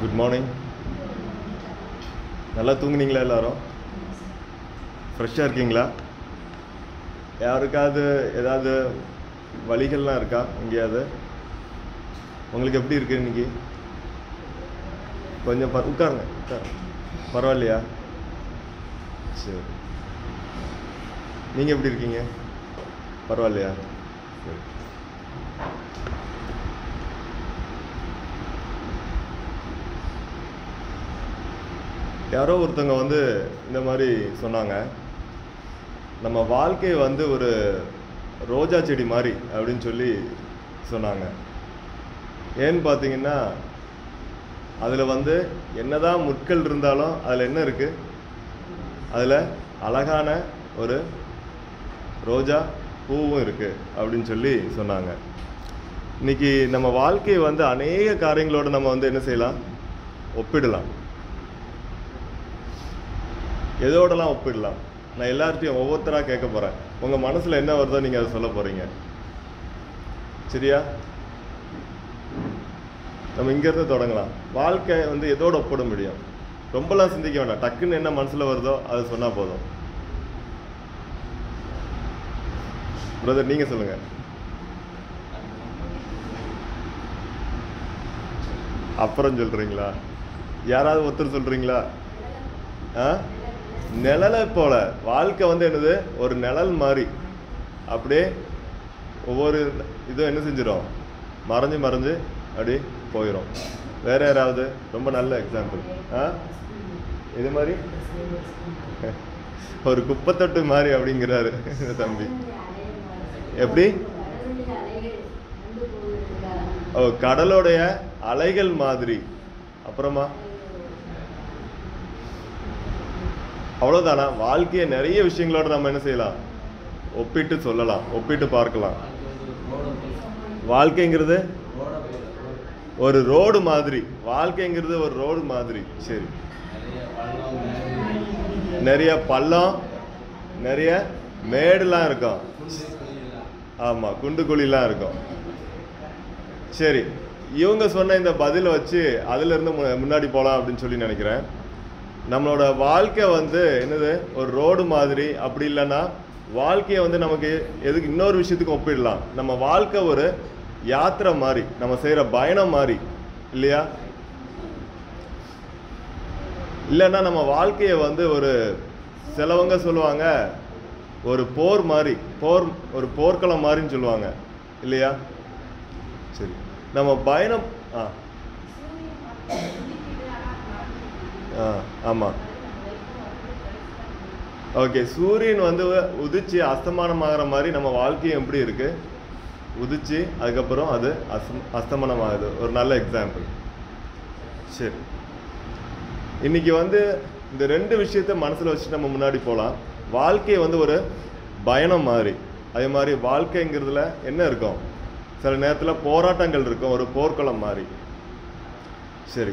Good morning நல்லா தூங்குனீங்களா எல்லாரும் ஃப்ரெஷ்ஷாக இருக்கீங்களா யாருக்காவது ஏதாவது வலிகள்லாம் இருக்கா எங்கேயாவது உங்களுக்கு எப்படி இருக்கு இன்னைக்கு கொஞ்சம் ப உட்காருங்க உட்காருங்க பரவாயில்லையா சரி நீங்கள் எப்படி இருக்கீங்க பரவாயில்லையா சரி யாரோ ஒருத்தவங்க வந்து இந்த மாதிரி சொன்னாங்க நம்ம வாழ்க்கை வந்து ஒரு ரோஜா செடி மாதிரி அப்படின்னு சொல்லி சொன்னாங்க ஏன்னு பார்த்தீங்கன்னா அதில் வந்து என்னதான் முட்கள் இருந்தாலும் அதில் என்ன இருக்குது அதில் அழகான ஒரு ரோஜா பூவும் இருக்குது அப்படின்னு சொல்லி சொன்னாங்க இன்னைக்கு நம்ம வாழ்க்கையை வந்து அநேக காரியங்களோட நம்ம வந்து என்ன செய்யலாம் ஒப்பிடலாம் எதோடலாம் ஒப்பிடலாம் நான் எல்லார்ட்டையும் ஒவ்வொருத்தராக கேட்க போகிறேன் உங்கள் மனசில் என்ன வருதோ நீங்கள் அதை சொல்ல போகிறீங்க சரியா நம்ம இங்கேருந்து தொடங்கலாம் வாழ்க்கை வந்து எதோட ஒப்பிட முடியும் ரொம்பலாம் சிந்திக்க வேண்டாம் டக்குன்னு என்ன மனசில் வருதோ அதை சொன்னால் போதும் பிரதர் நீங்கள் சொல்லுங்கள் அப்புறம் சொல்கிறீங்களா யாராவது ஒருத்தர் சொல்கிறீங்களா ஆ நிழலை போல வாழ்க்கை வந்து என்னது ஒரு நிழல் மாதிரி அப்படியே ஒவ்வொரு இதுவும் என்ன செஞ்சிடும் மறைஞ்சு மறைஞ்சு அப்படியே போயிடும் வேற யாராவது ரொம்ப நல்ல எக்ஸாம்பிள் ஆ இது மாதிரி ஒரு குப்பத்தொட்டு மாதிரி அப்படிங்கிறாரு இந்த தம்பி எப்படி ஓ கடலோடைய அலைகள் மாதிரி அப்புறமா அவ்வளோதானா வாழ்க்கையை நிறைய விஷயங்களோட நம்ம என்ன செய்யலாம் ஒப்பிட்டு சொல்லலாம் ஒப்பிட்டு பார்க்கலாம் வாழ்க்கைங்கிறது ஒரு ரோடு மாதிரி வாழ்க்கைங்கிறது ஒரு ரோடு மாதிரி சரி நிறைய பள்ளம் நிறைய மேடுலாம் இருக்கும் ஆமாம் குண்டு குழிலாம் இருக்கும் சரி இவங்க சொன்ன இந்த பதிலை வச்சு அதிலிருந்து மு- முன்னாடி போகலாம் அப்படின்னு சொல்லி நினைக்கிறேன் நம்மளோட வாழ்க்கை வந்து என்னது ஒரு ரோடு மாதிரி அப்படி இல்லைன்னா வாழ்க்கையை வந்து நமக்கு எதுக்கு இன்னொரு விஷயத்துக்கு ஒப்பிடலாம் நம்ம வாழ்க்கை ஒரு யாத்திரை மாதிரி நம்ம செய்கிற பயணம் மாதிரி இல்லையா இல்லைன்னா நம்ம வாழ்க்கையை வந்து ஒரு சிலவங்க சொல்லுவாங்க ஒரு போர் மாதிரி போர் ஒரு போர்க்களம் மாதிரின்னு சொல்லுவாங்க இல்லையா சரி நம்ம பயணம் ஆ ஆ ஆமாம் ஓகே சூரியன் வந்து உதிச்சு அஸ்தமானமாகிற மாதிரி நம்ம வாழ்க்கையும் எப்படி இருக்கு உதிச்சு அதுக்கப்புறம் அது அஸ்த அஸ்தமனமாகுது ஒரு நல்ல எக்ஸாம்பிள் சரி இன்னைக்கு வந்து இந்த ரெண்டு விஷயத்த மனசில் வச்சு நம்ம முன்னாடி போகலாம் வாழ்க்கை வந்து ஒரு பயணம் மாதிரி அதே மாதிரி வாழ்க்கைங்கிறதுல என்ன இருக்கும் சில நேரத்தில் போராட்டங்கள் இருக்கும் ஒரு போர்க்களம் மாதிரி சரி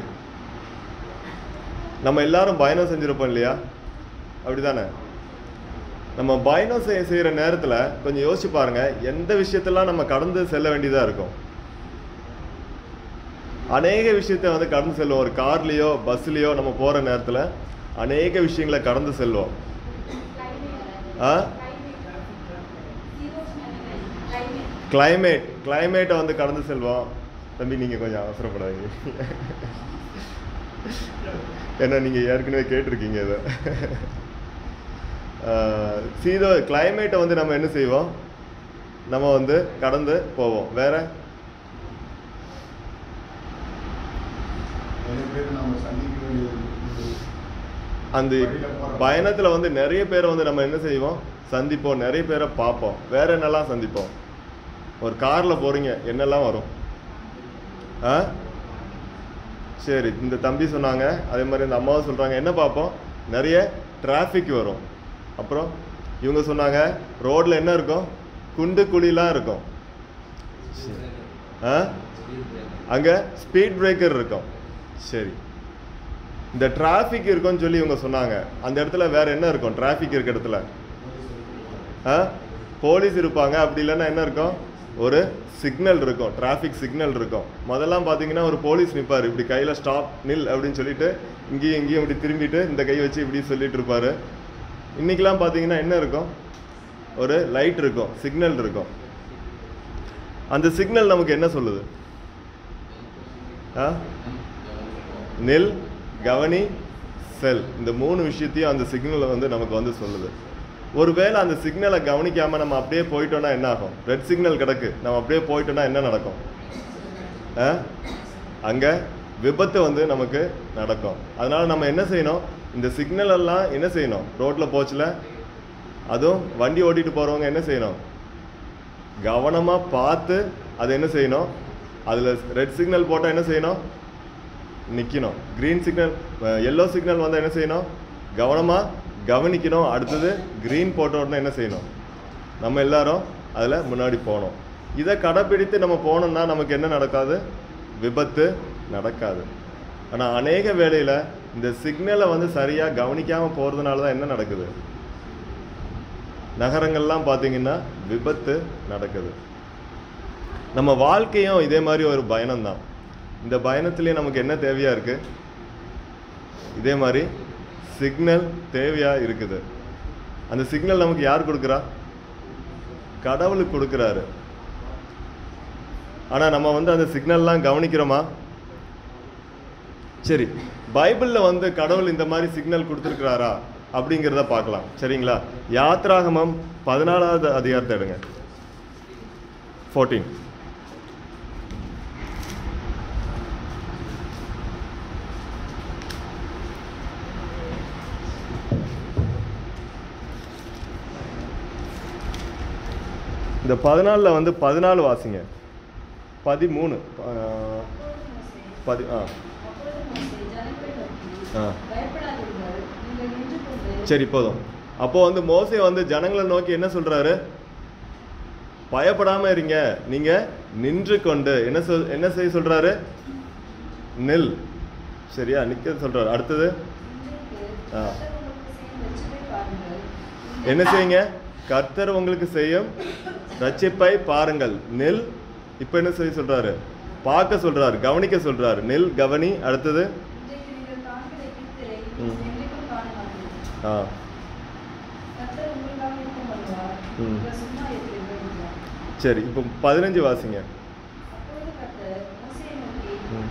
நம்ம எல்லாரும் பயணம் செஞ்சிருப்போம் இல்லையா அப்படிதானே நம்ம பயணம் செய் செய்கிற நேரத்தில் கொஞ்சம் யோசிச்சு பாருங்க எந்த விஷயத்தெல்லாம் நம்ம கடந்து செல்ல வேண்டியதாக இருக்கும் அநேக விஷயத்தை வந்து கடந்து செல்வோம் ஒரு கார்லேயோ பஸ்லேயோ நம்ம போகிற நேரத்தில் அநேக விஷயங்களை கடந்து செல்வோம் ஆ கிளைமேட் கிளைமேட்டை வந்து கடந்து செல்வோம் தம்பி நீங்கள் கொஞ்சம் அவசரப்படாதீங்க ஏன்னா நீங்கள் ஏற்கனவே கேட்டிருக்கீங்க இதை சீதோ கிளைமேட்டை வந்து நம்ம என்ன செய்வோம் நம்ம வந்து கடந்து போவோம் வேற நிறைய பேர் நம்ம சந்திக்க வேண்டியது அந்த பயணத்தில் வந்து நிறைய பேரை வந்து நம்ம என்ன செய்வோம் சந்திப்போம் நிறைய பேரை பார்ப்போம் வேற என்னெல்லாம் சந்திப்போம் ஒரு காரில் போகிறீங்க என்னெல்லாம் வரும் ஆ சரி இந்த தம்பி சொன்னாங்க அதே மாதிரி இந்த அம்மாவும் சொல்கிறாங்க என்ன பார்ப்போம் நிறைய டிராஃபிக் வரும் அப்புறம் இவங்க சொன்னாங்க ரோட்டில் என்ன இருக்கும் குண்டு குழிலாம் இருக்கும் ஆ அங்கே ஸ்பீட் பிரேக்கர் இருக்கும் சரி இந்த டிராஃபிக் இருக்கும்னு சொல்லி இவங்க சொன்னாங்க அந்த இடத்துல வேற என்ன இருக்கும் டிராஃபிக் இருக்க இடத்துல ஆ போலீஸ் இருப்பாங்க அப்படி இல்லைன்னா என்ன இருக்கும் ஒரு சிக்னல் இருக்கும் டிராஃபிக் சிக்னல் இருக்கும் முதல்லாம் பார்த்தீங்கன்னா ஒரு போலீஸ் நிற்பார் இப்படி கையில் ஸ்டாப் நில் அப்படின்னு சொல்லிட்டு இங்கேயும் இங்கேயும் இப்படி திரும்பிட்டு இந்த கை வச்சு இப்படி சொல்லிட்டு இருப்பாரு இன்னைக்கெல்லாம் பார்த்தீங்கன்னா என்ன இருக்கும் ஒரு லைட் இருக்கும் சிக்னல் இருக்கும் அந்த சிக்னல் நமக்கு என்ன சொல்லுது ஆ நெல் கவனி செல் இந்த மூணு விஷயத்தையும் அந்த சிக்னலை வந்து நமக்கு வந்து சொல்லுது ஒருவேளை அந்த சிக்னலை கவனிக்காம நம்ம அப்படியே போயிட்டோம்னா என்ன ஆகும் ரெட் சிக்னல் கிடக்கு நம்ம அப்படியே போயிட்டோம்னா என்ன நடக்கும் ஆ? அங்க விபத்து வந்து நமக்கு நடக்கும் அதனால நம்ம என்ன செய்யணும் இந்த சிக்னல் எல்லாம் என்ன செய்யணும் ரோட்ல போச்சுல அதுவும் வண்டி ஓட்டிட்டு போறவங்க என்ன செய்யணும் கவனமா பார்த்து அதை என்ன செய்யணும் அதுல ரெட் சிக்னல் போட்டா என்ன செய்யணும் நிக்கணும் கிரீன் சிக்னல் எல்லோ சிக்னல் வந்தா என்ன செய்யணும் கவனமா கவனிக்கணும் அடுத்தது கிரீன் போட்ட உடனே என்ன செய்யணும் நம்ம எல்லாரும் அதுல முன்னாடி போகணும் இதை கடைப்பிடித்து நம்ம போனோம்னா நமக்கு என்ன நடக்காது விபத்து நடக்காது ஆனா அநேக வேளையில இந்த சிக்னலை வந்து சரியா கவனிக்காம போறதுனால தான் என்ன நடக்குது நகரங்கள்லாம் பார்த்தீங்கன்னா விபத்து நடக்குது நம்ம வாழ்க்கையும் இதே மாதிரி ஒரு பயணம்தான் இந்த பயணத்திலே நமக்கு என்ன தேவையா இருக்கு இதே மாதிரி சிக்னல் தேவையா இருக்குது அந்த சிக்னல் நமக்கு யார் கொடுக்குறா கடவுளுக்கு கொடுக்குறாரு ஆனா நம்ம வந்து அந்த சிக்னல்லாம் கவனிக்கிறோமா சரி பைபிள்ல வந்து கடவுள் இந்த மாதிரி சிக்னல் கொடுத்துருக்கிறாரா அப்படிங்கிறத பார்க்கலாம் சரிங்களா யாத்ராகமம் பதினாலாவது அதிகாரத்தை எடுங்க ஃபோர்டீன் இந்த பதினாலில் வந்து பதினாலு வாசிங்க பதிமூணு ஆஹ், பதி ஆ ஆ. சரி போதும் அப்போ வந்து மோசே வந்து ஜனங்களை நோக்கி என்ன சொல்றாரு பயப்படாம இருங்க நீங்க நின்று கொண்டு என்ன சொல் என்ன செய்ய சொல்றாரு நெல் சரியா நிக்க சொல்றாரு அடுத்தது ஆ. என்ன செய்யுங்க கர்த்தர் உங்களுக்கு செய்யும் ரட்சிப்பை பாருங்கள் நெல் இப்போ என்ன செய்ய சொல்றாரு பார்க்க சொல்றாரு கவனிக்க சொல்றாரு நெல் கவனி அடுத்தது ம். ஆ ம். சரி இப்போ பதினஞ்சு வாசிங்க ம்.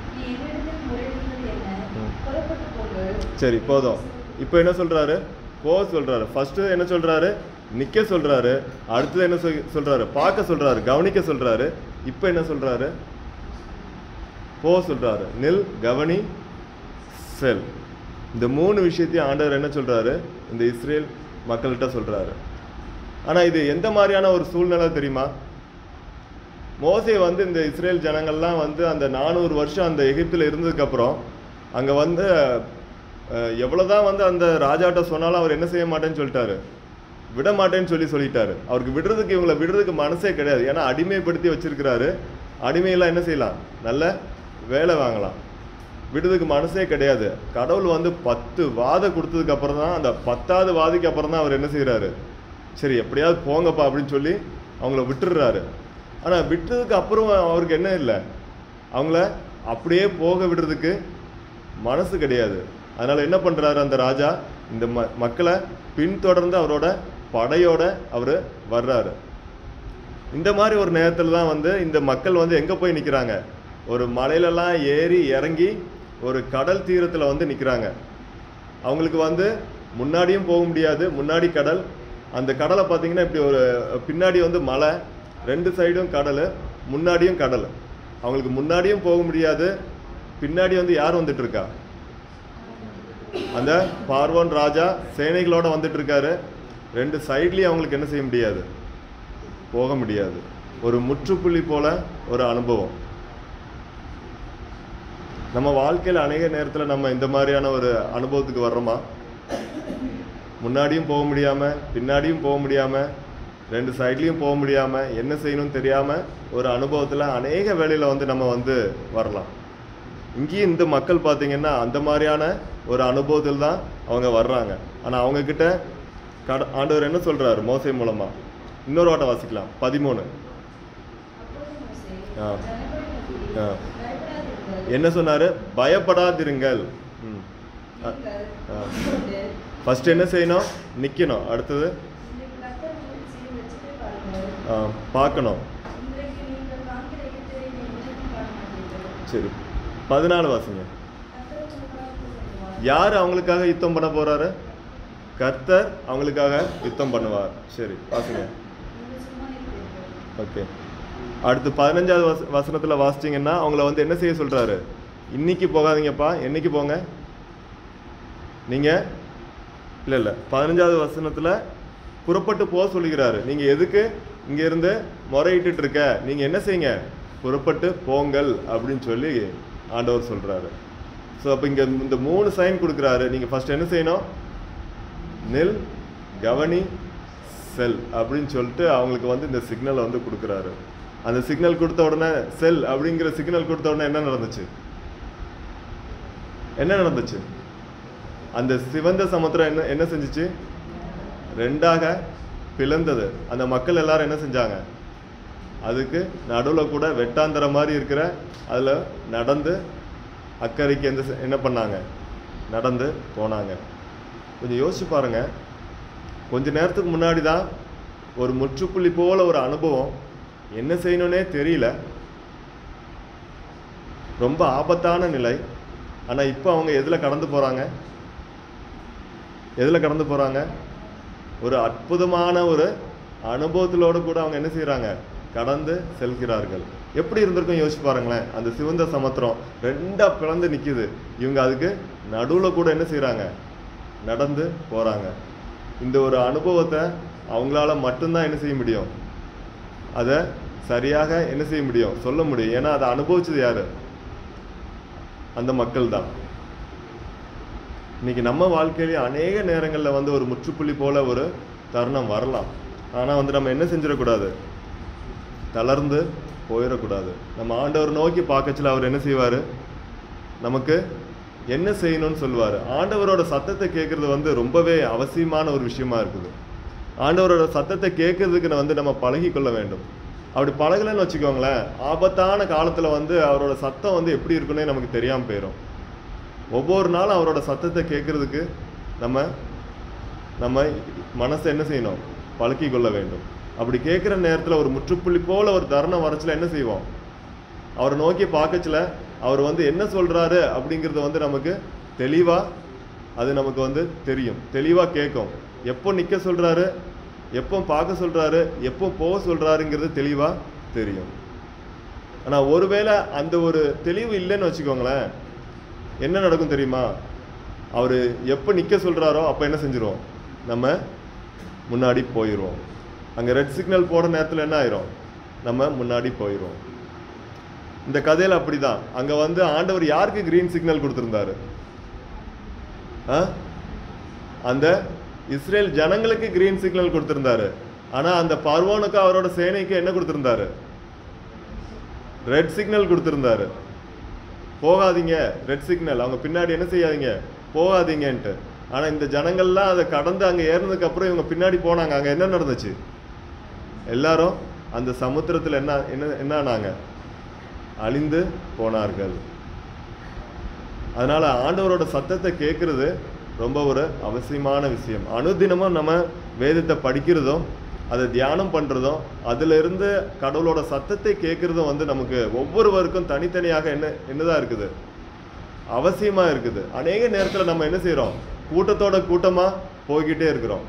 ம். சரி போதும் இப்போ என்ன சொல்றாரு போ சொல்றாரு ஃபர்ஸ்ட் என்ன சொல்றாரு நிக்க சொல்றாரு அடுத்தது என்ன சொல்- சொல்றாரு பார்க்க சொல்றாரு கவனிக்க சொல்றாரு இப்போ என்ன சொல்றாரு போ சொல்றாரு நில் கவனி செல் இந்த மூணு விஷயத்தையும் ஆண்டவர் என்ன சொல்றாரு இந்த இஸ்ரேல் மக்கள்கிட்ட சொல்றாரு ஆனா இது எந்த மாதிரியான ஒரு சூழ்நிலை தெரியுமா மோசே வந்து இந்த இஸ்ரேல் ஜனங்கள்லாம் வந்து அந்த நானூறு வருஷம் அந்த எகிப்தில் இருந்ததுக்கு அப்புறம் அங்க வந்து அஹ், எவ்வளவுதான் வந்து அந்த ராஜாட்ட சொன்னாலும் அவர் என்ன செய்ய மாட்டேன்னு சொல்லிட்டாரு விட மாட்டேன்னு சொல்லி சொல்லிட்டாரு அவருக்கு விடுறதுக்கு இவங்களை விடுறதுக்கு மனசே கிடையாது ஏன்னா அடிமைப்படுத்தி வச்சிருக்கிறாரு அடிமையெல்லாம் என்ன செய்யலாம் நல்ல வேலை வாங்கலாம் விடுறதுக்கு மனசே கிடையாது கடவுள் வந்து பத்து வாதை கொடுத்ததுக்கு அப்புறம் தான் அந்த பத்தாவது வாதிக்கு அப்புறம் தான் அவர் என்ன செய்றாரு சரி எப்படியாவது போங்கப்பா அப்படின்னு சொல்லி அவங்கள விட்டுடுறாரு ஆனா விட்டதுக்கு அப்புறம் அவருக்கு என்ன இல்லை அவங்கள அப்படியே போக விடுறதுக்கு மனசு கிடையாது அதனால என்ன பண்றாரு அந்த ராஜா இந்த ம மக்களை பின்தொடர்ந்து அவரோட படையோட அவர் வர்றாரு இந்த மாதிரி ஒரு நேரத்தில் தான் வந்து இந்த மக்கள் வந்து எங்கே போய் நிற்கிறாங்க ஒரு மலையிலலாம் ஏறி இறங்கி ஒரு கடல் தீரத்தில் வந்து நிற்கிறாங்க அவங்களுக்கு வந்து முன்னாடியும் போக முடியாது முன்னாடி கடல் அந்த கடலை பார்த்தீங்கன்னா இப்படி ஒரு பின்னாடி வந்து மலை ரெண்டு சைடும் கடல் முன்னாடியும் கடல் அவங்களுக்கு முன்னாடியும் போக முடியாது பின்னாடி வந்து யார் வந்துட்டு இருக்கா அந்த பார்வோன் ராஜா சேனைகளோட வந்துட்டு இருக்காரு ரெண்டு சைட்லயும் அவங்களுக்கு என்ன செய்ய முடியாது போக முடியாது ஒரு முற்றுப்புள்ளி போல ஒரு அனுபவம் நம்ம வாழ்க்கையில் அநேக நேரத்தில் நம்ம இந்த மாதிரியான ஒரு அனுபவத்துக்கு வர்றோமா முன்னாடியும் போக முடியாம பின்னாடியும் போக முடியாம ரெண்டு சைட்லயும் போக முடியாம என்ன செய்யணும்னு தெரியாம ஒரு அனுபவத்துல அநேக வேளையில வந்து நம்ம வந்து வரலாம் இங்கேயும் இந்த மக்கள் பார்த்தீங்கன்னா அந்த மாதிரியான ஒரு அனுபவத்தில் தான் அவங்க வர்றாங்க ஆனா அவங்க கிட்ட கட ஆண்டவர் என்ன சொல்றாரு மோசை மூலமா இன்னொரு வாட்டை வாசிக்கலாம் பதிமூணு ஆ. ஜனங்களின் ஆ. பயப்படாதிருங்கள். என்ன சொன்னாரு பயப்படாதிருங்கள் ம் நீங்கள் ஆ. கொண்டு ஃபர்ஸ்ட் என்ன செய்யணும் நிற்கணும் அடுத்தது இன்றைக்கு கர்த்தர் உங்களுக்கு செய்யும் வெற்றியை பாருங்கள். ஆ, பார்க்கணும் இன்றைக்கு நீங்கள் காண்கிற எகிப்தியரை நீங்கள் என்றைக்கும் காண மாட்டீர்கள். சரி பதினாலு வாசிங்க கர்த்தர் உங்களுக்காக போராடுவார். யார் அவங்களுக்காக யுத்தம் பண்ண போறாரு கர்த்தர் அவங்களுக்காக யுத்தம் பண்ணுவார் சரி வாசிங்க நீங்கள் சும்மா இருப்பீர்கள். ஓகே அடுத்து பதினஞ்சாவது வச வசனத்தில் வாசிச்சிங்கன்னா அவங்கள வந்து என்ன செய்ய சொல்கிறாரு இன்னைக்கு போகாதீங்கப்பா என்னைக்கு போங்க நீங்கள் இல்லை இல்லை பதினஞ்சாவது வசனத்தில் புறப்பட்டு போக சொல்லுகிறாரு நீங்கள் எதுக்கு இங்கே இருந்து முறையிட்டு இருக்க நீங்கள் என்ன செய்யுங்க புறப்பட்டு போங்கள் அப்படின்னு சொல்லி ஆண்டவர் சொல்கிறாரு ஸோ அப்போ இங்கே இந்த மூணு சைன் கொடுக்குறாரு நீங்கள் ஃபர்ஸ்ட் என்ன செய்யணும் நில் கவனி செல் அப்படின்னு சொல்லிட்டு அவங்களுக்கு வந்து இந்த சிக்னலை வந்து கொடுக்குறாரு அந்த சிக்னல் கொடுத்த உடனே செல் அப்படிங்கிற சிக்னல் கொடுத்த உடனே என்ன நடந்துச்சு என்ன நடந்துச்சு அந்த சிவந்த சமுத்திரம் என்ன என்ன செஞ்சுச்சு ரெண்டாக பிளந்தது அந்த மக்கள் எல்லாரும் என்ன செஞ்சாங்க அதுக்கு நடுவில் கூட வெட்டாந்தர மாதிரி இருக்கிற அதில் நடந்து அக்கறைக்கு எந்த ச- என்ன பண்ணாங்க நடந்து போனாங்க கொஞ்சம் யோசிச்சு பாருங்க கொஞ்ச நேரத்துக்கு முன்னாடி தான் ஒரு முற்றுப்புள்ளி போல ஒரு அனுபவம் என்ன செய்யணும்னே தெரியல ரொம்ப ஆபத்தான நிலை ஆனால் இப்போ அவங்க எதில் கடந்து போகிறாங்க எதில் கடந்து போகிறாங்க ஒரு அற்புதமான ஒரு அனுபவத்திலோடு கூட அவங்க என்ன செய்கிறாங்க கடந்து செல்கிறார்கள் எப்படி இருந்திருக்கும் யோசிச்சு பாருங்களேன் அந்த சிவந்த சமுத்திரம் ரெண்டா பிளந்து நிக்குது இவங்க அதுக்கு நடுவில் கூட என்ன செய்றாங்க நடந்து போறாங்க இந்த ஒரு அனுபவத்தை அவங்களால மட்டும்தான் என்ன செய்ய முடியும் அதை சரியாக என்ன செய்ய முடியும் சொல்ல முடியும் ஏன்னா அதை அனுபவிச்சது யாரு அந்த மக்கள் தான் இன்னைக்கு நம்ம வாழ்க்கையிலே அநேக நேரங்களில் வந்து ஒரு முற்றுப்புள்ளி போல ஒரு தருணம் வரலாம் ஆனால் வந்து நம்ம என்ன செஞ்சிடக்கூடாது தளர்ந்து போயிடக்கூடாது நம்ம ஆண்டவர் நோக்கி பார்க்கச்சில அவர் என்ன செய்வார் நமக்கு என்ன செய்யணும்னு சொல்லுவார் ஆண்டவரோட சத்தத்தை கேட்குறது வந்து ரொம்பவே அவசியமான ஒரு விஷயமா இருக்குது ஆண்டவரோட சத்தத்தை கேட்கறதுக்கு வந்து நம்ம பழகி கொள்ள வேண்டும் அப்படி பழகலைன்னு வச்சுக்கோங்களேன் ஆபத்தான காலத்தில் வந்து அவரோட சத்தம் வந்து எப்படி இருக்குன்னே நமக்கு தெரியாமல் போயிடும் ஒவ்வொரு நாளும் அவரோட சத்தத்தை கேட்கறதுக்கு நம்ம நம்ம மனசை என்ன செய்யணும் பழக்கி கொள்ள வேண்டும் அப்படி கேட்குற நேரத்தில் ஒரு முற்றுப்புள்ளி போல ஒரு தருணம் வரச்சுல என்ன செய்வோம் அவரை நோக்கி பார்க்கச்சுல அவர் வந்து என்ன சொல்றாரு அப்படிங்கிறது வந்து நமக்கு தெளிவா அது நமக்கு வந்து தெரியும் தெளிவா கேட்கும் எப்போ நிக்க சொல்றாரு எப்போ பார்க்க சொல்றாரு எப்போ போக சொல்றாருங்கிறது தெளிவா தெரியும் ஆனா ஒருவேளை அந்த ஒரு தெளிவு இல்லைன்னு வச்சுக்கோங்களேன் என்ன நடக்கும் தெரியுமா அவர் எப்போ நிற்க சொல்கிறாரோ அப்போ என்ன செஞ்சிருவோம் நம்ம முன்னாடி போயிடுவோம் அங்கே ரெட் சிக்னல் போட நேரத்தில் என்ன ஆயிரும் நம்ம முன்னாடி போயிடுவோம் இந்த கதையில் அப்படிதான் அங்கே வந்து ஆண்டவர் யாருக்கு கிரீன் சிக்னல் கொடுத்துருந்தாரு ஆ அந்த இஸ்ரேல் ஜனங்களுக்கு கிரீன் சிக்னல் கொடுத்துருந்தாரு ஆனால் அந்த பார்வோனுக்கு அவரோட சேனைக்கு என்ன கொடுத்துருந்தாரு ரெட் சிக்னல் கொடுத்துருந்தாரு போகாதீங்க ரெட் சிக்னல் அவங்க பின்னாடி என்ன செய்யாதீங்க போகாதீங்கன்ட்டு ஆனால் இந்த ஜனங்கள்லாம் அதை கடந்து அங்கே ஏறினதுக்கு அப்புறம் இவங்க பின்னாடி போனாங்க அங்கே என்ன நடந்துச்சு எல்லாரும் அந்த சமுத்திரத்தில் என்ன என்ன என்ன ஆனாங்க அழிந்து போனார்கள் அதனால ஆண்டவரோட சத்தத்தை கேட்கறது ரொம்ப ஒரு அவசியமான விஷயம் அனுதினமும் நம்ம வேதத்தை படிக்கிறதும் அதை தியானம் பண்றதும் அதுல இருந்து கடவுளோட சத்தத்தை கேட்கறதும் வந்து நமக்கு ஒவ்வொருவருக்கும் தனித்தனியாக என்ன என்னதான் இருக்குது அவசியமா இருக்குது அநேக நேரத்துல நம்ம என்ன செய்றோம் கூட்டத்தோட கூட்டமா போய்கிட்டே இருக்கிறோம்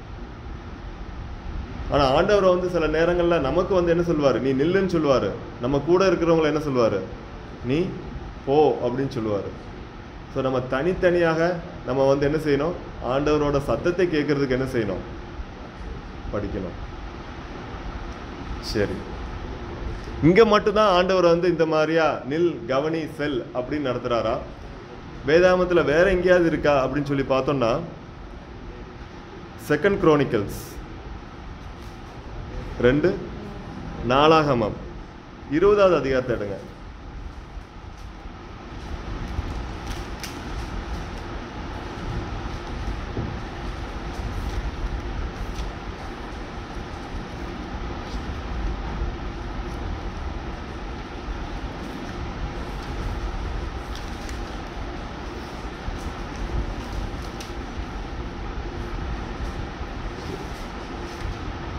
ஆனா ஆண்டவர் வந்து சில நேரங்கள்ல நமக்கு வந்து என்ன சொல்லுவாரு நீ நில்லுன்னு சொல்லுவாரு நம்ம கூட இருக்கிறவங்கள என்ன சொல்லுவாரு நீ போ அப்படின்னு சொல்லுவாரு ஸோ நம்ம தனித்தனியாக நம்ம வந்து என்ன செய்யணும் ஆண்டவரோட சத்தத்தை கேட்கறதுக்கு என்ன செய்யணும் படிக்கணும் சரி இங்க மட்டும்தான் ஆண்டவர் வந்து இந்த மாதிரியா நில் கவனி செல் அப்படின்னு நடத்துறாரா வேதாமத்துல வேற எங்கேயாவது இருக்கா அப்படின்னு சொல்லி பார்த்தோம்னா செகண்ட் குரோனிக்கல்ஸ் ரெண்டு நாளாகமம் இருபதாவது அதிகாரத்தை எடுங்க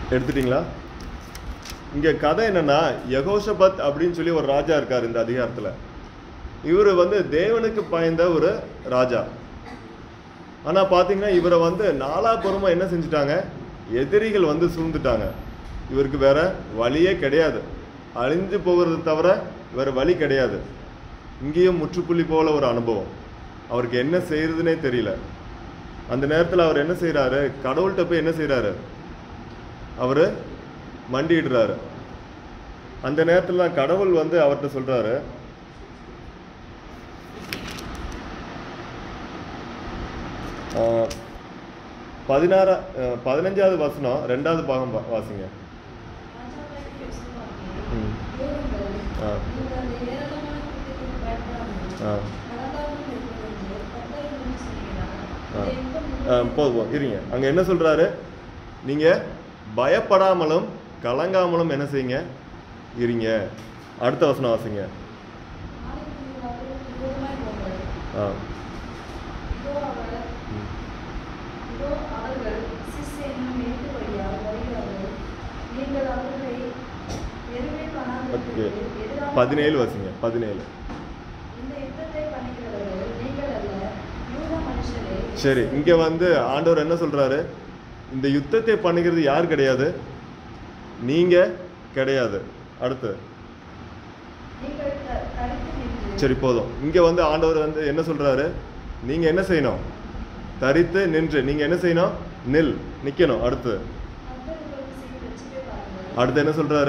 எடுத்துட்டீங்களா இங்கே கதை என்னன்னா யகோஷபத் அப்படின்னு சொல்லி ஒரு ராஜா இருக்கார் இந்த அதிகாரத்தில் இவர் வந்து தேவனுக்கு பயந்த ஒரு ராஜா ஆனால் பார்த்தீங்கன்னா இவரை வந்து நாலாபுறமா என்ன செஞ்சுட்டாங்க எதிரிகள் வந்து சூழ்ந்துட்டாங்க இவருக்கு வேற வழியே கிடையாது அழிஞ்சு போகிறது தவிர வேற வழி கிடையாது இங்கேயும் முற்றுப்புள்ளி போல ஒரு அனுபவம் அவருக்கு என்ன செய்யறதுனே தெரியல அந்த நேரத்தில் அவர் என்ன செய்றாரு கடவுள்கிட்ட போய் என்ன செய்றாரு அவர் மண்டிடுறாரு அந்த நேரத்தில் தான் கடவுள் வந்து அவர்கிட்ட சொல்றாரு ஆஹ், பதினாறா ஆஹ், பதினஞ்சாவது வசனம் ரெண்டாவது பாகம் வா- வாசிங்க ராஜாவாகிய யோசபாத்தே, ம். கேளுங்கள். ஆ. நீங்கள் அந்த ஏராளமான கூட்டத்திற்கு பயப்படாமல் ஆ. கலங்காமல் இருங்கள் என்று கர்த்தர் உங்களுக்கு சொல்கிறார். ஆ. இதை எப்பொழுது ஆ, போதும் போதும். இருங்க அங்கே என்ன சொல்றாரு நீங்க பயப்படாமலும் கலங்காமலும் என்ன செய்யுங்க இருங்க அடுத்த வசனம் வாசிங்க நாளைக்கு நீங்கள் அவர்களுக்கு விரோதமாய் போங்கள். ஆ இதோ அவர் ம். இதோ அவர்கள் சிஸ் என்னும் மேற்கு வழியாக வருகிறார்கள் நீங்கள் அவர்களை வெறுமை ஓகே காணாதிருப்பதற்கு எதிராக பதினேழு வாசிங்க பதினேழு இந்த யுத்தத்தை பண்ணுகிறவர்கள் நீங்கள் அல்ல யூத மனுஷரே சரி இங்க வந்து ஆண்டவர் என்ன சொல்றாரு இந்த யுத்தத்தை பண்ணுகிறது யார் கிடையாது நீங்க கிடையாது அடுத்து நீங்கள் த- தரித்து நின்று சரி போதும் இங்க வந்து ஆண்டவர் வந்து என்ன சொல்றாரு நீங்க என்ன செய்யணும் தரித்து நின்று நீங்க என்ன செய்யணும் நில் நிக்கணும் அடுத்து கர்த்தர் உங்களுக்கு செய்யும் ரட்சிப்பை பாருங்கள் அடுத்து என்ன சொல்றாரு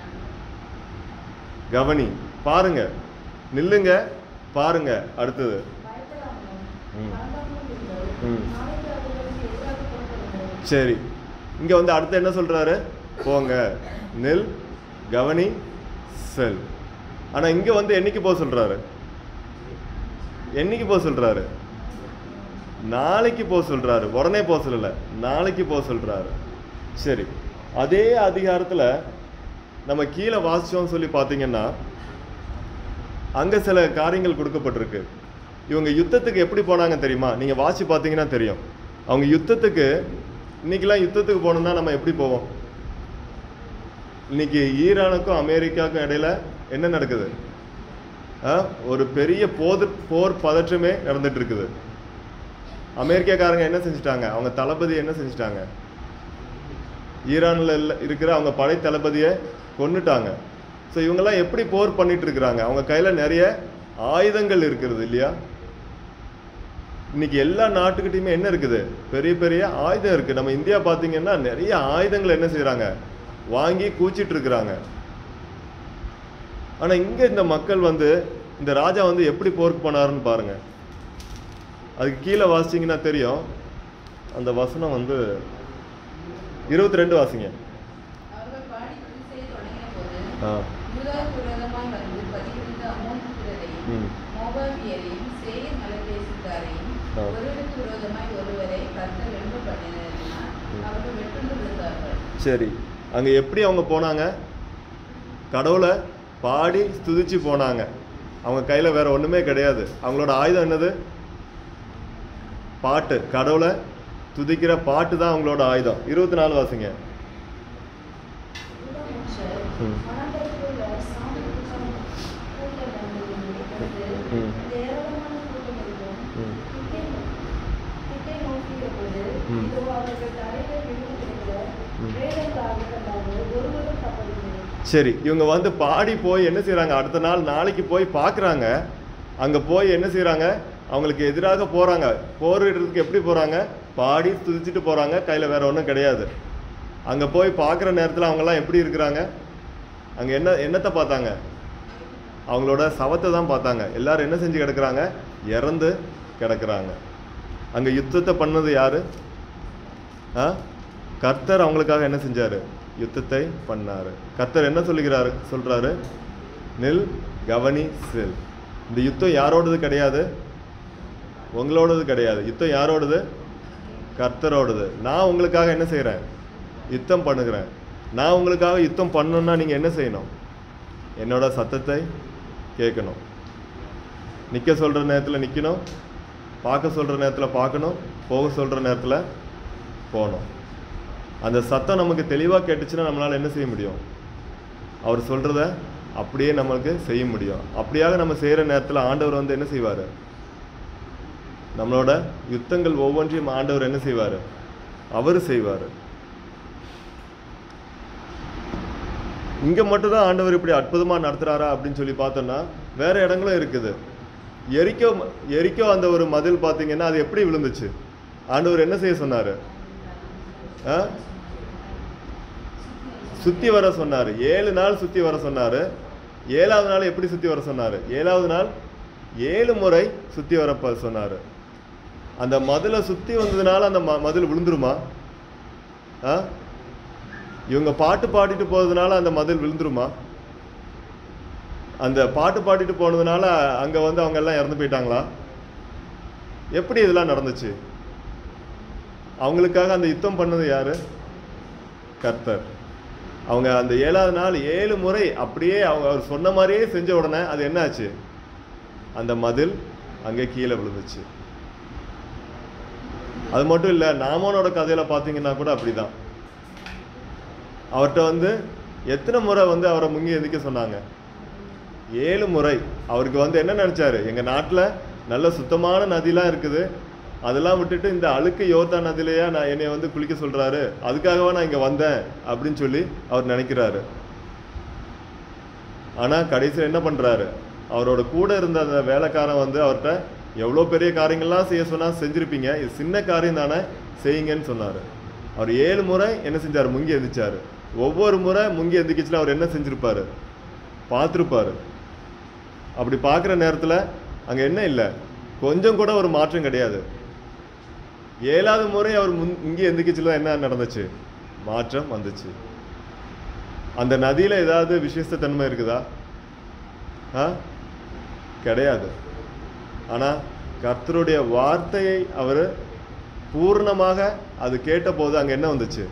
கவனி பாருங்க நில்லுங்க பாருங்க அடுத்தது பயப்படாமலும் ம். கலங்காமலும் இருங்கள் ம். நாளைக்கு அவர்களுக்கு எதிராக புறப்படுங்கள் சரி இங்க வந்து அடுத்து என்ன சொல்றாரு போங்க நில் கவனி செல் ஆனா இங்க வந்து என்னைக்கு போக சொல்றாரு என்னைக்கு போக சொல்றாரு நாளைக்கு போக சொல்றாரு உடனே போக சொல்லல நாளைக்கு போக சொல்றாரு சரி அதே அதிகாரத்துல நம்ம கீழே வாசிச்சோம் சொல்லி பார்த்தீங்கன்னா அங்க சில காரியங்கள் கொடுக்கப்பட்டிருக்கு இவங்க யுத்தத்துக்கு எப்படி போனாங்க தெரியுமா நீங்க வாசி பார்த்தீங்கன்னா தெரியும் அவங்க யுத்தத்துக்கு இன்னைக்கெல்லாம் யுத்தத்துக்கு போகணும்னா நம்ம எப்படி போவோம் இன்னைக்கு ஈரானுக்கும் அமெரிக்காவுக்கும் இடையில என்ன நடக்குது ஆ? ஒரு பெரிய போது போர் பதற்றமே நடந்துட்டு இருக்குது அமெரிக்காக்காரங்க என்ன செஞ்சுட்டாங்க அவங்க தளபதி என்ன செஞ்சுட்டாங்க ஈரானில் இல்ல- இருக்கிற அவங்க படை தளபதியை கொன்னுட்டாங்க ஸோ இவங்கெல்லாம் எப்படி போர் பண்ணிட்டு இருக்கிறாங்க அவங்க கையில் நிறைய ஆயுதங்கள் இருக்கிறது இல்லையா இன்னைக்கு எல்லா நாட்டுக்கிட்டையுமே என்ன இருக்குது பெரிய பெரிய ஆயுதம் இருக்குது நம்ம இந்தியா பார்த்தீங்கன்னா நிறைய ஆயுதங்கள் என்ன செய்கிறாங்க வாங்கி கூச்சிட்டு இருக்கிறாங்க ஆனால் இங்கே இந்த மக்கள் வந்து இந்த ராஜா வந்து எப்படி போருக்கு போனாருன்னு பாருங்க அதுக்கு கீழே வாசிச்சிங்கன்னா தெரியும் அந்த வசனம் வந்து இருபத்தி ரெண்டு வாசிங்க அவர்கள் பாடி துதி செய்ய தொடங்கின போது ஆ யூதாவுக்கு விரோதமாய் வந்து பதிவிருந்த அம்மோன் புத்திரரையும் ம். மோபாபியரையும் சேயீர் மலைதேசத்தாரையும் ஆ. ஒருவருக்கு விரோதமாய் ஒருவரை கர்த்தர் வென்று பண்ணினதினால் ம். அவர்கள் வெட்டுண்டு விழுந்தார்கள் சரி அங்கே எப்படி அவங்க போனாங்க கடவுளை பாடி ஸ்துதிச்சு போனாங்க அவங்க கையில் வேற ஒன்றுமே கிடையாது அவங்களோட ஆயுதம் என்னது பாட்டு கடவுளை துதிக்கிற பாட்டு தான் அவங்களோட ஆயுதம் இருபத்தி நாலு வாசிங்க யூத மனுஷர் ம். வனாந்தரத்திலுள்ள சாமி கூட்டம் கூட்டம் வந்ததை கண்டு ம். இந்த ஏராளமான கூட்டம் இருக்கும் ம். கிட்டே கிட்டே நோக்கிய போது ம். இதோ அவர்கள் தலையில் விழுந்து கிடக்கிற ம். வேடங்களாக கண்டார்கள் ஒருவரும் தப்பவில்லை சரி இவங்க வந்து பாடி போய் என்ன செய்கிறாங்க அடுத்த நாள் நாளைக்கு போய் பார்க்குறாங்க அங்கே போய் என்ன செய்கிறாங்க அவங்களுக்கு எதிராக போகிறாங்க போரிடுறதுக்கு எப்படி போகிறாங்க பாடி துதிச்சுட்டு போகிறாங்க கையில் வேற ஒன்றும் கிடையாது அங்கே போய் பார்க்குற நேரத்தில் அவங்கெல்லாம் எப்படி இருக்கிறாங்க அங்கே என்ன என்னத்தை பார்த்தாங்க அவங்களோட சவத்தை தான் பார்த்தாங்க எல்லாரும் என்ன செஞ்சு கிடக்குறாங்க இறந்து கிடக்குறாங்க அங்கே யுத்தத்தை பண்ணது யாரு ஆ கர்த்தர் அவங்களுக்காக என்ன செஞ்சாரு யுத்தத்தை பண்ணாரு கர்த்தர் என்ன சொல்லுகிறாரு சொல்றாரு நில் கவனி செல் இந்த யுத்தம் யாரோடது கிடையாது உங்களோடது கிடையாது யுத்தம் யாரோடது கர்த்தரோடது நான் உங்களுக்காக என்ன செய்கிறேன் யுத்தம் பண்ணுகிறேன் நான் உங்களுக்காக யுத்தம் பண்ணணும்னா நீங்கள் என்ன செய்யணும் என்னோட சத்தத்தை கேட்கணும் நிற்க சொல்கிற நேரத்தில் நிற்கணும் பார்க்க சொல்கிற நேரத்தில் பார்க்கணும் போக சொல்கிற நேரத்தில் போகணும் அந்த சத்தம் நமக்கு தெளிவாக கேட்டுச்சுன்னா நம்மளால் என்ன செய்ய முடியும் அவர் சொல்கிறத அப்படியே நம்மளுக்கு செய்ய முடியும் அப்படியாக நம்ம செய்கிற நேரத்தில் ஆண்டவர் வந்து என்ன செய்வார் நம்மளோட யுத்தங்கள் ஒவ்வொன்றையும் ஆண்டவர் என்ன செய்வார் அவர் செய்வார் இங்க மட்டும் தான் ஆண்டவர் இப்படி அற்புதமா நடத்துறாரா அப்படின்னு சொல்லி பார்த்தோம்னா வேற இடங்களும் இருக்குது எரிக்கோ எரிக்கோ அந்த ஒரு மதில் பார்த்தீங்கன்னா அது எப்படி விழுந்துச்சு ஆண்டவர் என்ன செய்ய சொன்னாரு ஆ? சுத்தி வர சொன்னாரு ஏழு நாள் சுத்தி வர சொன்னாரு ஏழாவது நாள் எப்படி சுத்தி வர சொன்னாரு ஏழாவது நாள் ஏழு முறை சுத்தி வர ப- சொன்னாரு அந்த மதுளை சுத்தி வந்ததுனால அந்த ம- மதில் விழுந்துருமா ஆ இவங்க பாட்டு பாடிட்டு போறதுனால அந்த மதில் விழுந்துருமா அந்த பாட்டு பாடிட்டு போனதுனால அங்க வந்து அவங்க எல்லாம் இறந்து போயிட்டாங்களா எப்படி இதெல்லாம் நடந்துச்சு அவங்களுக்காக அந்த யுத்தம் பண்ணது யாரு கர்த்தர் அவங்க அந்த ஏழாவது நாள் ஏழு முறை அப்படியே அவங்க அவர் சொன்ன மாதிரியே செஞ்ச உடனே அது என்னாச்சு அந்த மதில் அங்கே கீழே விழுந்துச்சு அது மட்டும் இல்லை நாமோனோட கதையில பார்த்தீங்கன்னா கூட அப்படிதான் அவர்கிட்ட வந்து எத்தனை முறை வந்து அவரை முங்கி எந்திக்க சொன்னாங்க ஏழு முறை அவருக்கு வந்து என்ன நினைச்சாரு எங்க நாட்டுல நல்ல சுத்தமான நதிலாம் இருக்குது அதெல்லாம் விட்டுட்டு இந்த அழுக்கு யோர்தா நதிலையா நான் என்னை வந்து குளிக்க சொல்றாரு அதுக்காகவா நான் இங்க வந்தேன் அப்படின்னு சொல்லி அவர் நினைக்கிறாரு ஆனா கடைசியில் என்ன பண்றாரு அவரோட கூட இருந்த அந்த வேலைக்காரன் வந்து அவர்கிட்ட எவ்வளோ பெரிய காரியங்கள்லாம் செய்ய சொன்னா செஞ்சிருப்பீங்க இது சின்ன காரியம் தானே செய்யுங்கன்னு சொன்னாரு அவர் ஏழு முறை என்ன செஞ்சார் முங்கி எந்திரிச்சாரு ஒவ்வொரு முறை முங்கி எந்திரிச்சுல அவர் என்ன செஞ்சிருப்பாரு பார்த்துருப்பாரு அப்படி பார்க்குற நேரத்தில் அங்கே என்ன இல்லை கொஞ்சம் கூட ஒரு மாற்றம் கிடையாது ஏழாவது முறை அவர் முன் இங்கே எந்திரிச்சுல என்ன நடந்துச்சு மாற்றம் வந்துச்சு அந்த நதியில் ஏதாவது விசேஷ தன்மை இருக்குதா ஆ கிடையாது ஆனால் கர்த்தருடைய வார்த்தையை அவர் பூர்ணமாக அது கேட்டபோது அங்கே என்ன வந்துச்சு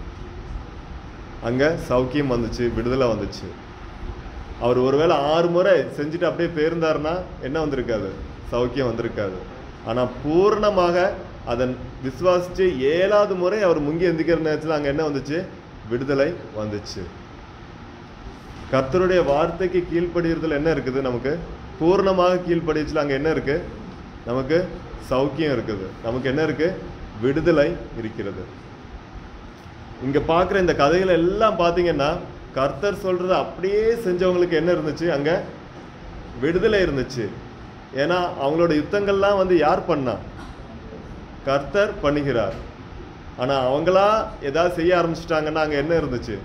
அங்கே சௌக்கியம் வந்துச்சு விடுதலை வந்துச்சு அவர் ஒருவேளை ஆறு முறை செஞ்சுட்டு அப்படியே போயிருந்தாருன்னா என்ன வந்திருக்காது சௌக்கியம் வந்திருக்காது ஆனால் பூர்ணமாக அதன் விசுவாசிச்சு ஏழாவது முறை அவர் முங்கி எந்திக்கிற நேரத்தில் அங்கே என்ன வந்துச்சு விடுதலை வந்துச்சு கர்த்தருடைய வார்த்தைக்கு கீழ்ப்படிகிறதுல என்ன இருக்குது நமக்கு பூர்ணமாக கீழ்ப்படிச்சுல அங்கே என்ன இருக்கு நமக்கு சௌக்கியம் இருக்குது நமக்கு என்ன இருக்கு விடுதலை இருக்கிறது இங்க பார்க்குற இந்த கதைகள் எல்லாம் பார்த்தீங்கன்னா கர்த்தர் சொல்றதை அப்படியே செஞ்சவங்களுக்கு என்ன இருந்துச்சு அங்க விடுதலை இருந்துச்சு ஏன்னா அவங்களோட யுத்தங்கள்லாம் வந்து யார் பண்ணா கர்த்தர் பண்ணுகிறார் ஆனா அவங்களா ஏதாவது செய்ய ஆரம்பிச்சிட்டாங்கன்னா அங்க என்ன இருந்துச்சு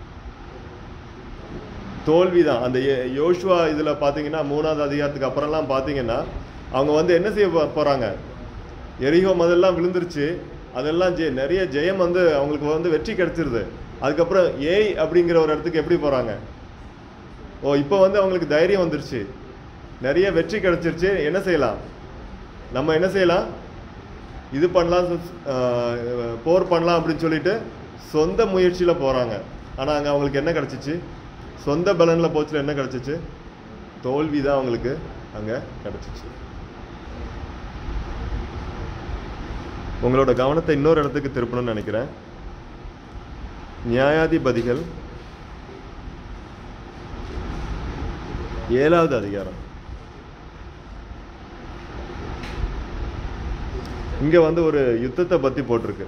தோல்விதான் அந்த யே- யோசுவா இதுல பாத்தீங்கன்னா மூணாவது அதிகாரத்துக்கு அப்புறம்லாம் பாத்தீங்கன்னா அவங்க வந்து என்ன செய்ய போ- போறாங்க எரிகோ முதல்லாம் விழுந்துருச்சு அதெல்லாம் ஜெய நிறைய ஜெயம் வந்து அவங்களுக்கு வந்து வெற்றி கிடைச்சிருது அதுக்கப்புறம் ஏய் அப்படிங்கிற ஒரு இடத்துக்கு எப்படி போறாங்க ஓ இப்போ வந்து அவங்களுக்கு தைரியம் வந்துருச்சு நிறைய வெற்றி கிடைச்சிருச்சு என்ன செய்யலாம் நம்ம என்ன செய்யலாம் இது பண்ணலாம் சு- ஆஹ் போர் பண்ணலாம் அப்படின்னு சொல்லிட்டு சொந்த முயற்சியில போறாங்க ஆனா அங்க அவங்களுக்கு என்ன கிடைச்சிச்சு சொந்த பலன்ல போச்சுல என்ன கிடைச்சிச்சு தோல்வி தான் அவங்களுக்கு அங்க கிடைச்சிச்சு உங்களோட கவனத்தை இன்னொரு இடத்துக்கு திருப்பணும்னு நினைக்கிறேன் நியாயாதிபதிகள் ஏழாவது அதிகாரம் இங்க வந்து ஒரு யுத்தத்தை பத்தி போட்டிருக்கு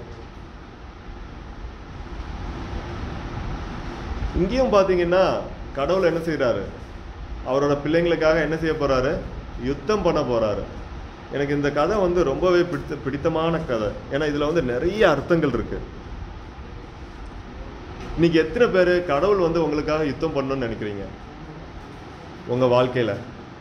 இங்கேயும் பாத்தீங்கன்னா கடவுள் என்ன செய்றாரு அவரோட பிள்ளைங்களுக்காக என்ன செய்ய போறாரு யுத்தம் பண்ண போறாரு எனக்கு இந்த கதை வந்து ரொம்பவே பிடித்த பிடித்தமான கதை ஏன்னா இதுல வந்து நிறைய அர்த்தங்கள் இருக்கு இன்னைக்கு எத்தனை பேர் கடவுள் வந்து உங்களுக்காக யுத்தம் பண்ணணும்னு நினைக்கிறீங்க உங்க வாழ்க்கையில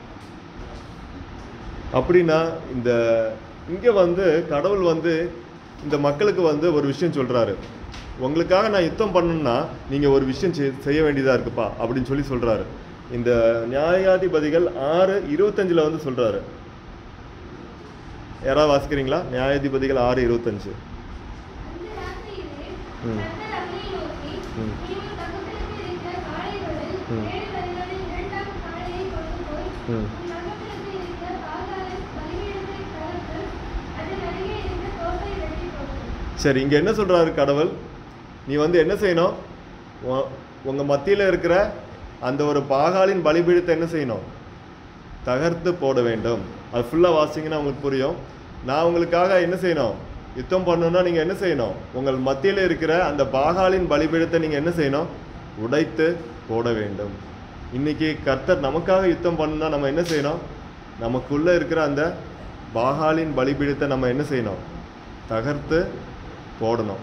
அப்படின்னா இந்த இங்க வந்து கடவுள் வந்து இந்த மக்களுக்கு வந்து ஒரு விஷயம் சொல்றாரு உங்களுக்காக நான் யுத்தம் பண்ணணும்னா நீங்க ஒரு விஷயம் செய்- செய்ய வேண்டியதா இருக்குப்பா அப்படின்னு சொல்லி சொல்றாரு இந்த நியாயாதிபதிகள் ஆறு இருபத்தஞ்சுல வந்து சொல்றாரு யாராவது வாசிக்கிறீங்களா நியாயாதிபதிகள் ஆறு இருபத்தஞ்சு அந்த ராத்திரியிலே ம். கர்த்தர் அவனை நோக்கி, ம். நீ உன் பக்கத்திற்கு இருக்கிற காளைகளில் ம். ஏழு கதிர்களில் இரண்டாம் காளையைக் கொண்டு போய், ம். உன் பக்கத்திற்கு இருக்கிற பாகாலின் பலிபீடத்தைக் கலந்து, அதன் அருகே இருந்த தோப்பை வெட்டிப் போடு. சரி இங்க என்ன சொல்றாரு கடவுள் நீ வந்து என்ன செய்யணும் உ- உங்க மத்தியில் இருக்கிற அந்த ஒரு பாகாலின் பலிபீடத்தை என்ன செய்யணும் தகர்த்து போட வேண்டும் அது ஃபுல்லாக வாசிங்கன்னா உங்களுக்கு புரியும் நான் உங்களுக்காக என்ன செய்யணும் யுத்தம் பண்ணணும்னா நீங்கள் என்ன செய்யணும் உங்கள் மத்தியில் இருக்கிற அந்த பாகாலின் பலிபீடத்தை நீங்கள் என்ன செய்யணும் உடைத்து போட வேண்டும் இன்னைக்கு கர்த்தர் நமக்காக யுத்தம் பண்ணணும்னா நம்ம என்ன செய்யணும் நமக்குள்ளே இருக்கிற அந்த பாகாலின் பலிபீடத்தை நம்ம என்ன செய்யணும் தகர்த்து போடணும்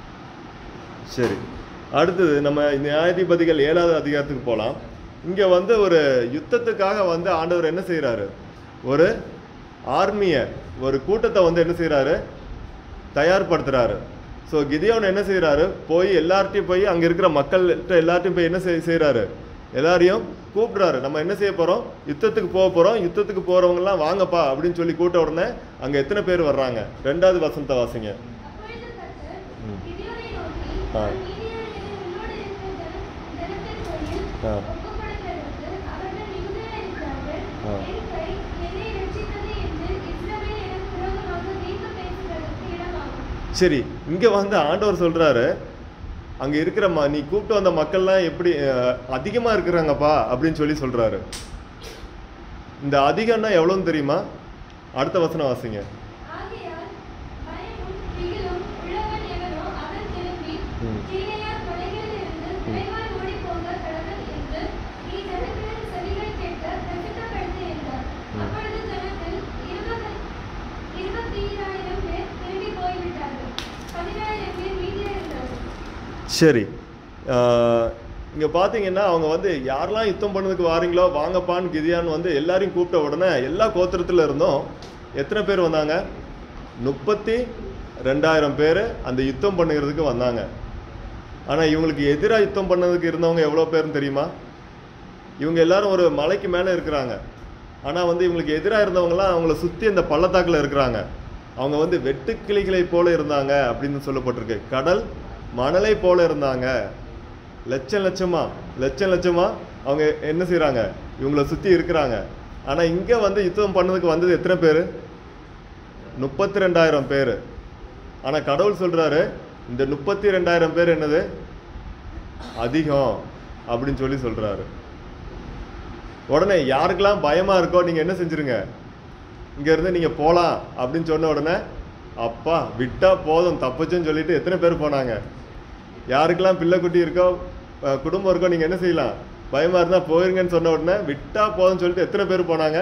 சரி அடுத்தது நம்ம நியாயாதிபதிகள் ஏழாவது அதிகாரத்துக்கு போகலாம் இங்கே வந்து ஒரு யுத்தத்துக்காக வந்து ஆண்டவர் என்ன செய்கிறாரு ஒரு ஆர்மியை ஒரு கூட்டத்தை வந்து என்ன செய்கிறாரு தயார்படுத்துறாரு ஸோ கிதியோன் என்ன செய்கிறாரு போய் எல்லார்ட்டையும் போய் அங்கே இருக்கிற மக்கள்கிட்ட எல்லார்ட்டையும் போய் என்ன செய் செய்கிறாரு எல்லாரையும் கூப்பிடுறாரு நம்ம என்ன செய்ய போகிறோம் யுத்தத்துக்கு போக போகிறோம் யுத்தத்துக்கு போகிறவங்கலாம் வாங்கப்பா அப்படின்னு சொல்லி கூட்ட உடனே அங்கே எத்தனை பேர் வர்றாங்க ரெண்டாவது வசனத்தை வாசிங்க அப்பொழுது கர்த்தர் ம். கிதியோனை நோக்கி, ஆ. நான் மீதியானியரை உன்னோடு இருக்கிற ஜன- ஜனத்தின் கையில் ஆ. ஒப்புக்கொடுத்ததற்கு அவர்கள் மிகுதியாக இருக்கிறார்கள். ஆ. என் கை என்னை ரட்சித்தது என்று இஸ்ரவேல் எனக்கு விரோதமாக தீர்ப்பு பேசுகிறதற்கு இடமாகும். சரி இங்கே வந்து ஆண்டவர் சொல்கிறாரு அங்கே இருக்கிற ம நீ கூப்பிட்டு வந்த மக்கள்லாம் எப்படி அதிகமாக இருக்கிறாங்கப்பா அப்படின்னு சொல்லி சொல்கிறாரு இந்த அதிகம்னா எவ்வளோன்னு தெரியுமா அடுத்த வசனம் வாசிங்க ஆகையால் பயமும் திகிலும் உள்ளவன் எவனோ அவன் திரும்பி ம். கீலேயாத் மலைகளிலிருந்து விரைவாய் ஓடிப்போக கடவன் என்று நீ ஜனங்களின் செவிகள் கேட்க பிரசித்தப்படுத்து என்றார். ம். அப்பொழுது ஜனத்தில் இருபது- இருபத்தீராயிரம் பேர் திரும்பி போய்விட்டார்கள். பதினாயிரம் பேர் மீதியாக இருந்தார்கள். சரி இங்கே பார்த்தீங்கன்னா அவங்க வந்து யாரெல்லாம் யுத்தம் பண்ணதுக்கு வாரீங்களோ வாங்கப்பான்னு கிதியான்னு வந்து எல்லாரையும் கூப்பிட்ட உடனே எல்லா கோத்திரத்தில் இருந்தும் எத்தனை பேர் வந்தாங்க முப்பத்தி ரெண்டாயிரம் பேர் அந்த யுத்தம் பண்ணுகிறதுக்கு வந்தாங்க ஆனால் இவங்களுக்கு எதிராக யுத்தம் பண்ணதுக்கு இருந்தவங்க எவ்வளோ பேர்னு தெரியுமா இவங்க எல்லாரும் ஒரு மலைக்கு மேலே இருக்கிறாங்க ஆனால் வந்து இவங்களுக்கு எதிராக இருந்தவங்கலாம் அவங்கள சுற்றி இந்த பள்ளத்தாக்கில் இருக்கிறாங்க அவங்க வந்து வெட்டுக்கிளிகளை போல இருந்தாங்க அப்படின்னு சொல்லப்பட்டிருக்கு கடல் மணலை போல இருந்தாங்க லட்சம் லட்சமா லட்சம் லட்சமா அவங்க என்ன செய்கிறாங்க இவங்கள சுற்றி இருக்கிறாங்க ஆனால் இங்கே வந்து யுத்தம் பண்ணதுக்கு வந்தது எத்தனை பேர் முப்பத்தி ரெண்டாயிரம் பேர் ஆனால் கடவுள் சொல்கிறாரு இந்த முப்பத்தி ரெண்டாயிரம் பேர் என்னது அதிகம் அப்படின்னு சொல்லி சொல்கிறாரு உடனே யாருக்கெல்லாம் பயமா இருக்கோ நீங்க என்ன செஞ்சிருங்க இங்க இருந்து நீங்க போலாம் அப்படின்னு சொன்ன உடனே அப்பா விட்டா போதும் தப்பிச்சுன்னு சொல்லிட்டு எத்தனை பேர் போனாங்க யாருக்கெல்லாம் பிள்ளை குட்டி இருக்கோ அஹ், குடும்பம் இருக்கோ நீங்க என்ன செய்யலாம் பயமா இருந்தா போயிருங்கன்னு சொன்ன உடனே விட்டா போதும்னு சொல்லிட்டு எத்தனை பேர் போனாங்க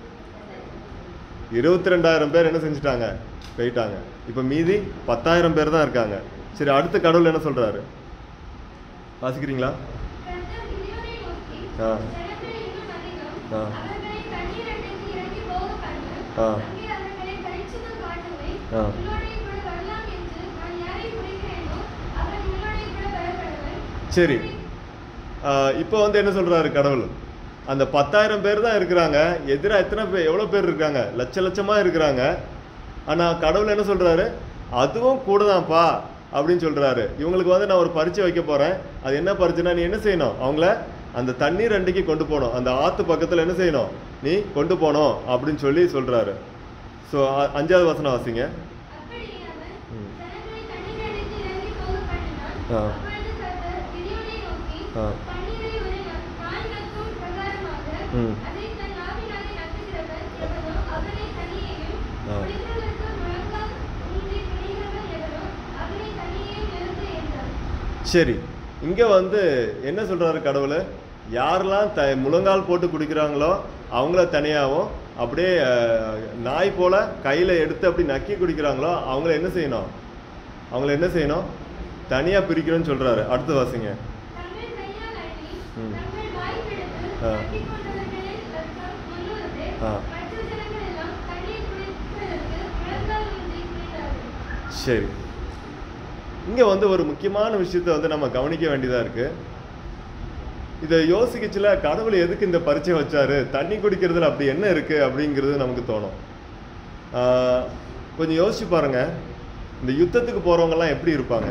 இருபத்தி ரெண்டாயிரம் பேர் என்ன செஞ்சுட்டாங்க போயிட்டாங்க இப்போ மீதி பத்தாயிரம் பேர் தான் இருக்காங்க சரி அடுத்த கடவுள் என்ன சொல்றாரு வாசிக்கிறீங்களா கர்த்தர் கிதியோனை நோக்கி, ஆ. ஜனங்கள் இன்னும் அதிகம். ஆ. அவர்களை தண்ணீர் அண்டைக்கு இறங்கி போகப் பண்ணு. ஆ. அங்கே அவர்களை பரீட்சித்து காட்டுவை. ஆ. உன்னோடே கூட வரலாம் என்று நான் யாரை குறிக்கிறேனோ அவன் உன்னோடே கூட வரக்கடவன். சரி ஆஹ் இப்போ வந்து என்ன சொல்றாரு கடவுள் அந்த பத்தாயிரம் பேர் தான் இருக்கிறாங்க எதிராக எத்தனை பேர் எவ்வளோ பேர் இருக்காங்க லட்ச லட்சமா இருக்கிறாங்க ஆனா கடவுள் என்ன சொல்றாரு அதுவும் கூட தான்ப்பா அப்படின்னு சொல்றாரு இவங்களுக்கு வந்து நான் ஒரு பரீட்சை வைக்க போறேன் அது என்ன பரீட்சைனா நீ என்ன செய்யணும் அவங்கள அந்த தண்ணீர் அண்டைக்கு கொண்டு போகணும் அந்த ஆத்து பக்கத்துல என்ன செய்யணும் நீ கொண்டு போகணும் அப்படின்னு சொல்லி சொல்றாரு ஸோ அஞ்சாவது வசனம் வாசிங்க அப்படியே அவன் ம். ஜனங்களை தண்ணீர் அண்டைக்கு இறங்கி போகப் பண்ணினான். ஆ. அப்பொழுது கர்த்தர் கிதியோனை நோக்கி, ஆ. தண்ணீரை ஒரு ந- நாள் நக்கும் பிரகாரமாக ம். அதை தன் நாவினாலே நக்குகிறவன் எவனோ அவனை தனியேயும், ஆ. குடிக்கிறதற்கு முழங்கால் ஊன்றி குனிகிறவன் எவனோ அவனை தனியேயும் நிறுத்து என்றார். சரி இங்கே வந்து என்ன சொல்கிறாரு கடவுள் யாரெல்லாம் த முழங்கால் போட்டு குடிக்கிறாங்களோ அவங்கள தனியாகவும் அப்படியே அஹ், நாய் போல் கையில் எடுத்து அப்படி நக்கி குடிக்கிறாங்களோ அவங்கள என்ன செய்யணும் அவங்கள என்ன செய்யணும் தனியாக பிரிக்கணும்னு சொல்கிறாரு அடுத்து வாசிங்க தங்கள் கையால் அள்ளி, ம். தங்கள் வாய் பிடித்து, ஆ. நக்கிக் கொண்டவர்களில் இரத்தம் முன்னூறு பேர், ஆ. மற்ற ஜனங்கள் எல்லாம் தண்ணீர் குடிப்பதற்கு முழங்கால் ஊன்றி குனிந்தார்கள். சரி இங்கே வந்து ஒரு முக்கியமான விஷயத்தை வந்து நம்ம கவனிக்க வேண்டியதாக இருக்குது இதை யோசிக்கச்சுல கடவுள் எதுக்கு இந்த பரீட்சை வச்சாரு தண்ணி குடிக்கிறதுல அப்படி என்ன இருக்கு அப்படிங்கிறது நமக்கு தோணும் ஆஹ், கொஞ்சம் யோசிச்சு பாருங்க இந்த யுத்தத்துக்கு போறவங்கலாம் எப்படி இருப்பாங்க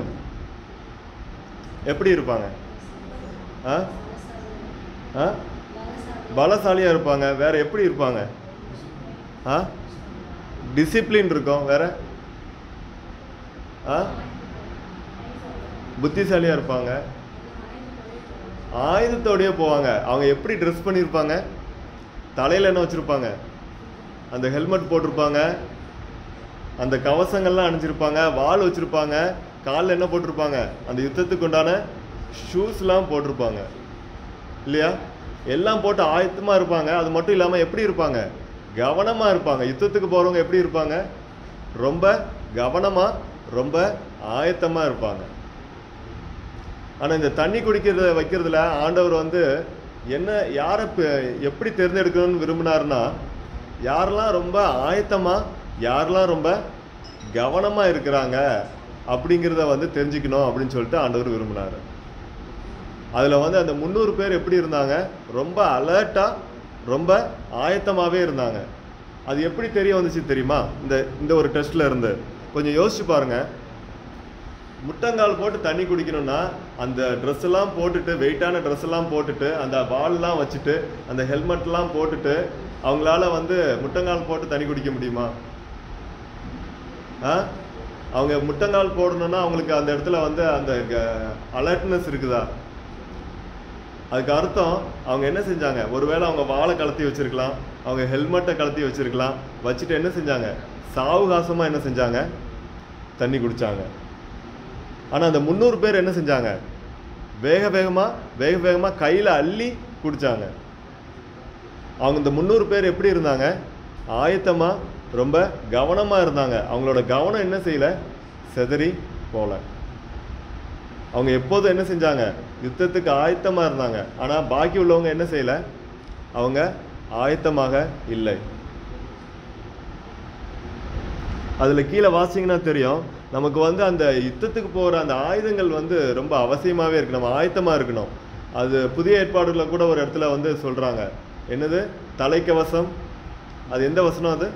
எப்படி இருப்பாங்க ஆ ஆ பலசாலியாக இருப்பாங்க வேற எப்படி இருப்பாங்க ஆ டிசிப்ளின் இருக்கும் வேற ஆ புத்திசாலியாக இருப்பாங்க ஆயுதத்தோடயே போவாங்க அவங்க எப்படி ட்ரெஸ் பண்ணியிருப்பாங்க தலையில் என்ன வச்சுருப்பாங்க அந்த ஹெல்மெட் போட்டிருப்பாங்க அந்த கவசங்கள்லாம் அணிஞ்சிருப்பாங்க வாள் வச்சுருப்பாங்க காலில் என்ன போட்டிருப்பாங்க அந்த யுத்தத்துக்கு உண்டான ஷூஸ்லாம் போட்டிருப்பாங்க இல்லையா எல்லாம் போட்டு ஆயத்தமாக இருப்பாங்க அது மட்டும் இல்லாமல் எப்படி இருப்பாங்க கவனமாக இருப்பாங்க யுத்தத்துக்கு போகிறவங்க எப்படி இருப்பாங்க ரொம்ப கவனமாக ரொம்ப ஆயத்தமாக இருப்பாங்க ஆனால் இந்த தண்ணி குடிக்கிறத வைக்கிறதுல ஆண்டவர் வந்து என்ன யாரை ப- எப்படி தேர்ந்தெடுக்கணும்னு விரும்பினாருன்னா யாரெல்லாம் ரொம்ப ஆயத்தமாக யாரெல்லாம் ரொம்ப கவனமாக இருக்கிறாங்க அப்படிங்கிறத வந்து தெரிஞ்சுக்கணும் அப்படின்னு சொல்லிட்டு ஆண்டவர் விரும்பினார் அதில் வந்து அந்த முந்நூறு பேர் எப்படி இருந்தாங்க ரொம்ப அலர்ட்டாக ரொம்ப ஆயத்தமாகவே இருந்தாங்க அது எப்படி தெரிய வந்துச்சு தெரியுமா இந்த இந்த ஒரு டெஸ்ட்டில் இருந்து கொஞ்சம் யோசிச்சு பாருங்க முட்டங்கால் போட்டு தண்ணி குடிக்கணும்னா அந்த ட்ரெஸ் எல்லாம் போட்டுட்டு வெயிட்டான ட்ரெஸ் எல்லாம் போட்டுட்டு அந்த வால்லாம் வச்சுட்டு அந்த ஹெல்மெட்லாம் போட்டுட்டு அவங்களால வந்து முட்டங்கால் போட்டு தண்ணி குடிக்க முடியுமா ஆ அவங்க முட்டங்கால் போடணும்னா அவங்களுக்கு அந்த இடத்துல வந்து அந்த அலர்ட்னஸ் இருக்குதா அதுக்கு அர்த்தம் அவங்க என்ன செஞ்சாங்க ஒருவேளை அவங்க வாழை கலத்தி வச்சிருக்கலாம் அவங்க ஹெல்மெட்டை கலத்தி வச்சிருக்கலாம் வச்சுட்டு என்ன செஞ்சாங்க சாவுகாசமாக என்ன செஞ்சாங்க தண்ணி குடிச்சாங்க ஆனால் அந்த முந்நூறு பேர் என்ன செஞ்சாங்க வேக வேகமாக வேக வேகமாக கையில் அள்ளி குடிச்சாங்க அவங்க இந்த முந்நூறு பேர் எப்படி இருந்தாங்க ஆயத்தமாக ரொம்ப கவனமாக இருந்தாங்க அவங்களோட கவனம் என்ன செய்யல செதறி போல அவங்க எப்போதும் என்ன செஞ்சாங்க யுத்தத்துக்கு ஆயத்தமாக இருந்தாங்க ஆனால் பாக்கி உள்ளவங்க என்ன செய்யல அவங்க ஆயத்தமாக இல்லை அதில் கீழே வாசிங்கன்னா தெரியும் நமக்கு வந்து அந்த யுத்தத்துக்கு போகிற அந்த ஆயுதங்கள் வந்து ரொம்ப அவசியமாகவே இருக்கு நம்ம ஆயத்தமாக இருக்கணும் அது புதிய ஏற்பாடுல கூட ஒரு இடத்துல வந்து சொல்கிறாங்க என்னது தலைக்கவசம் அது எந்த வசனம் அது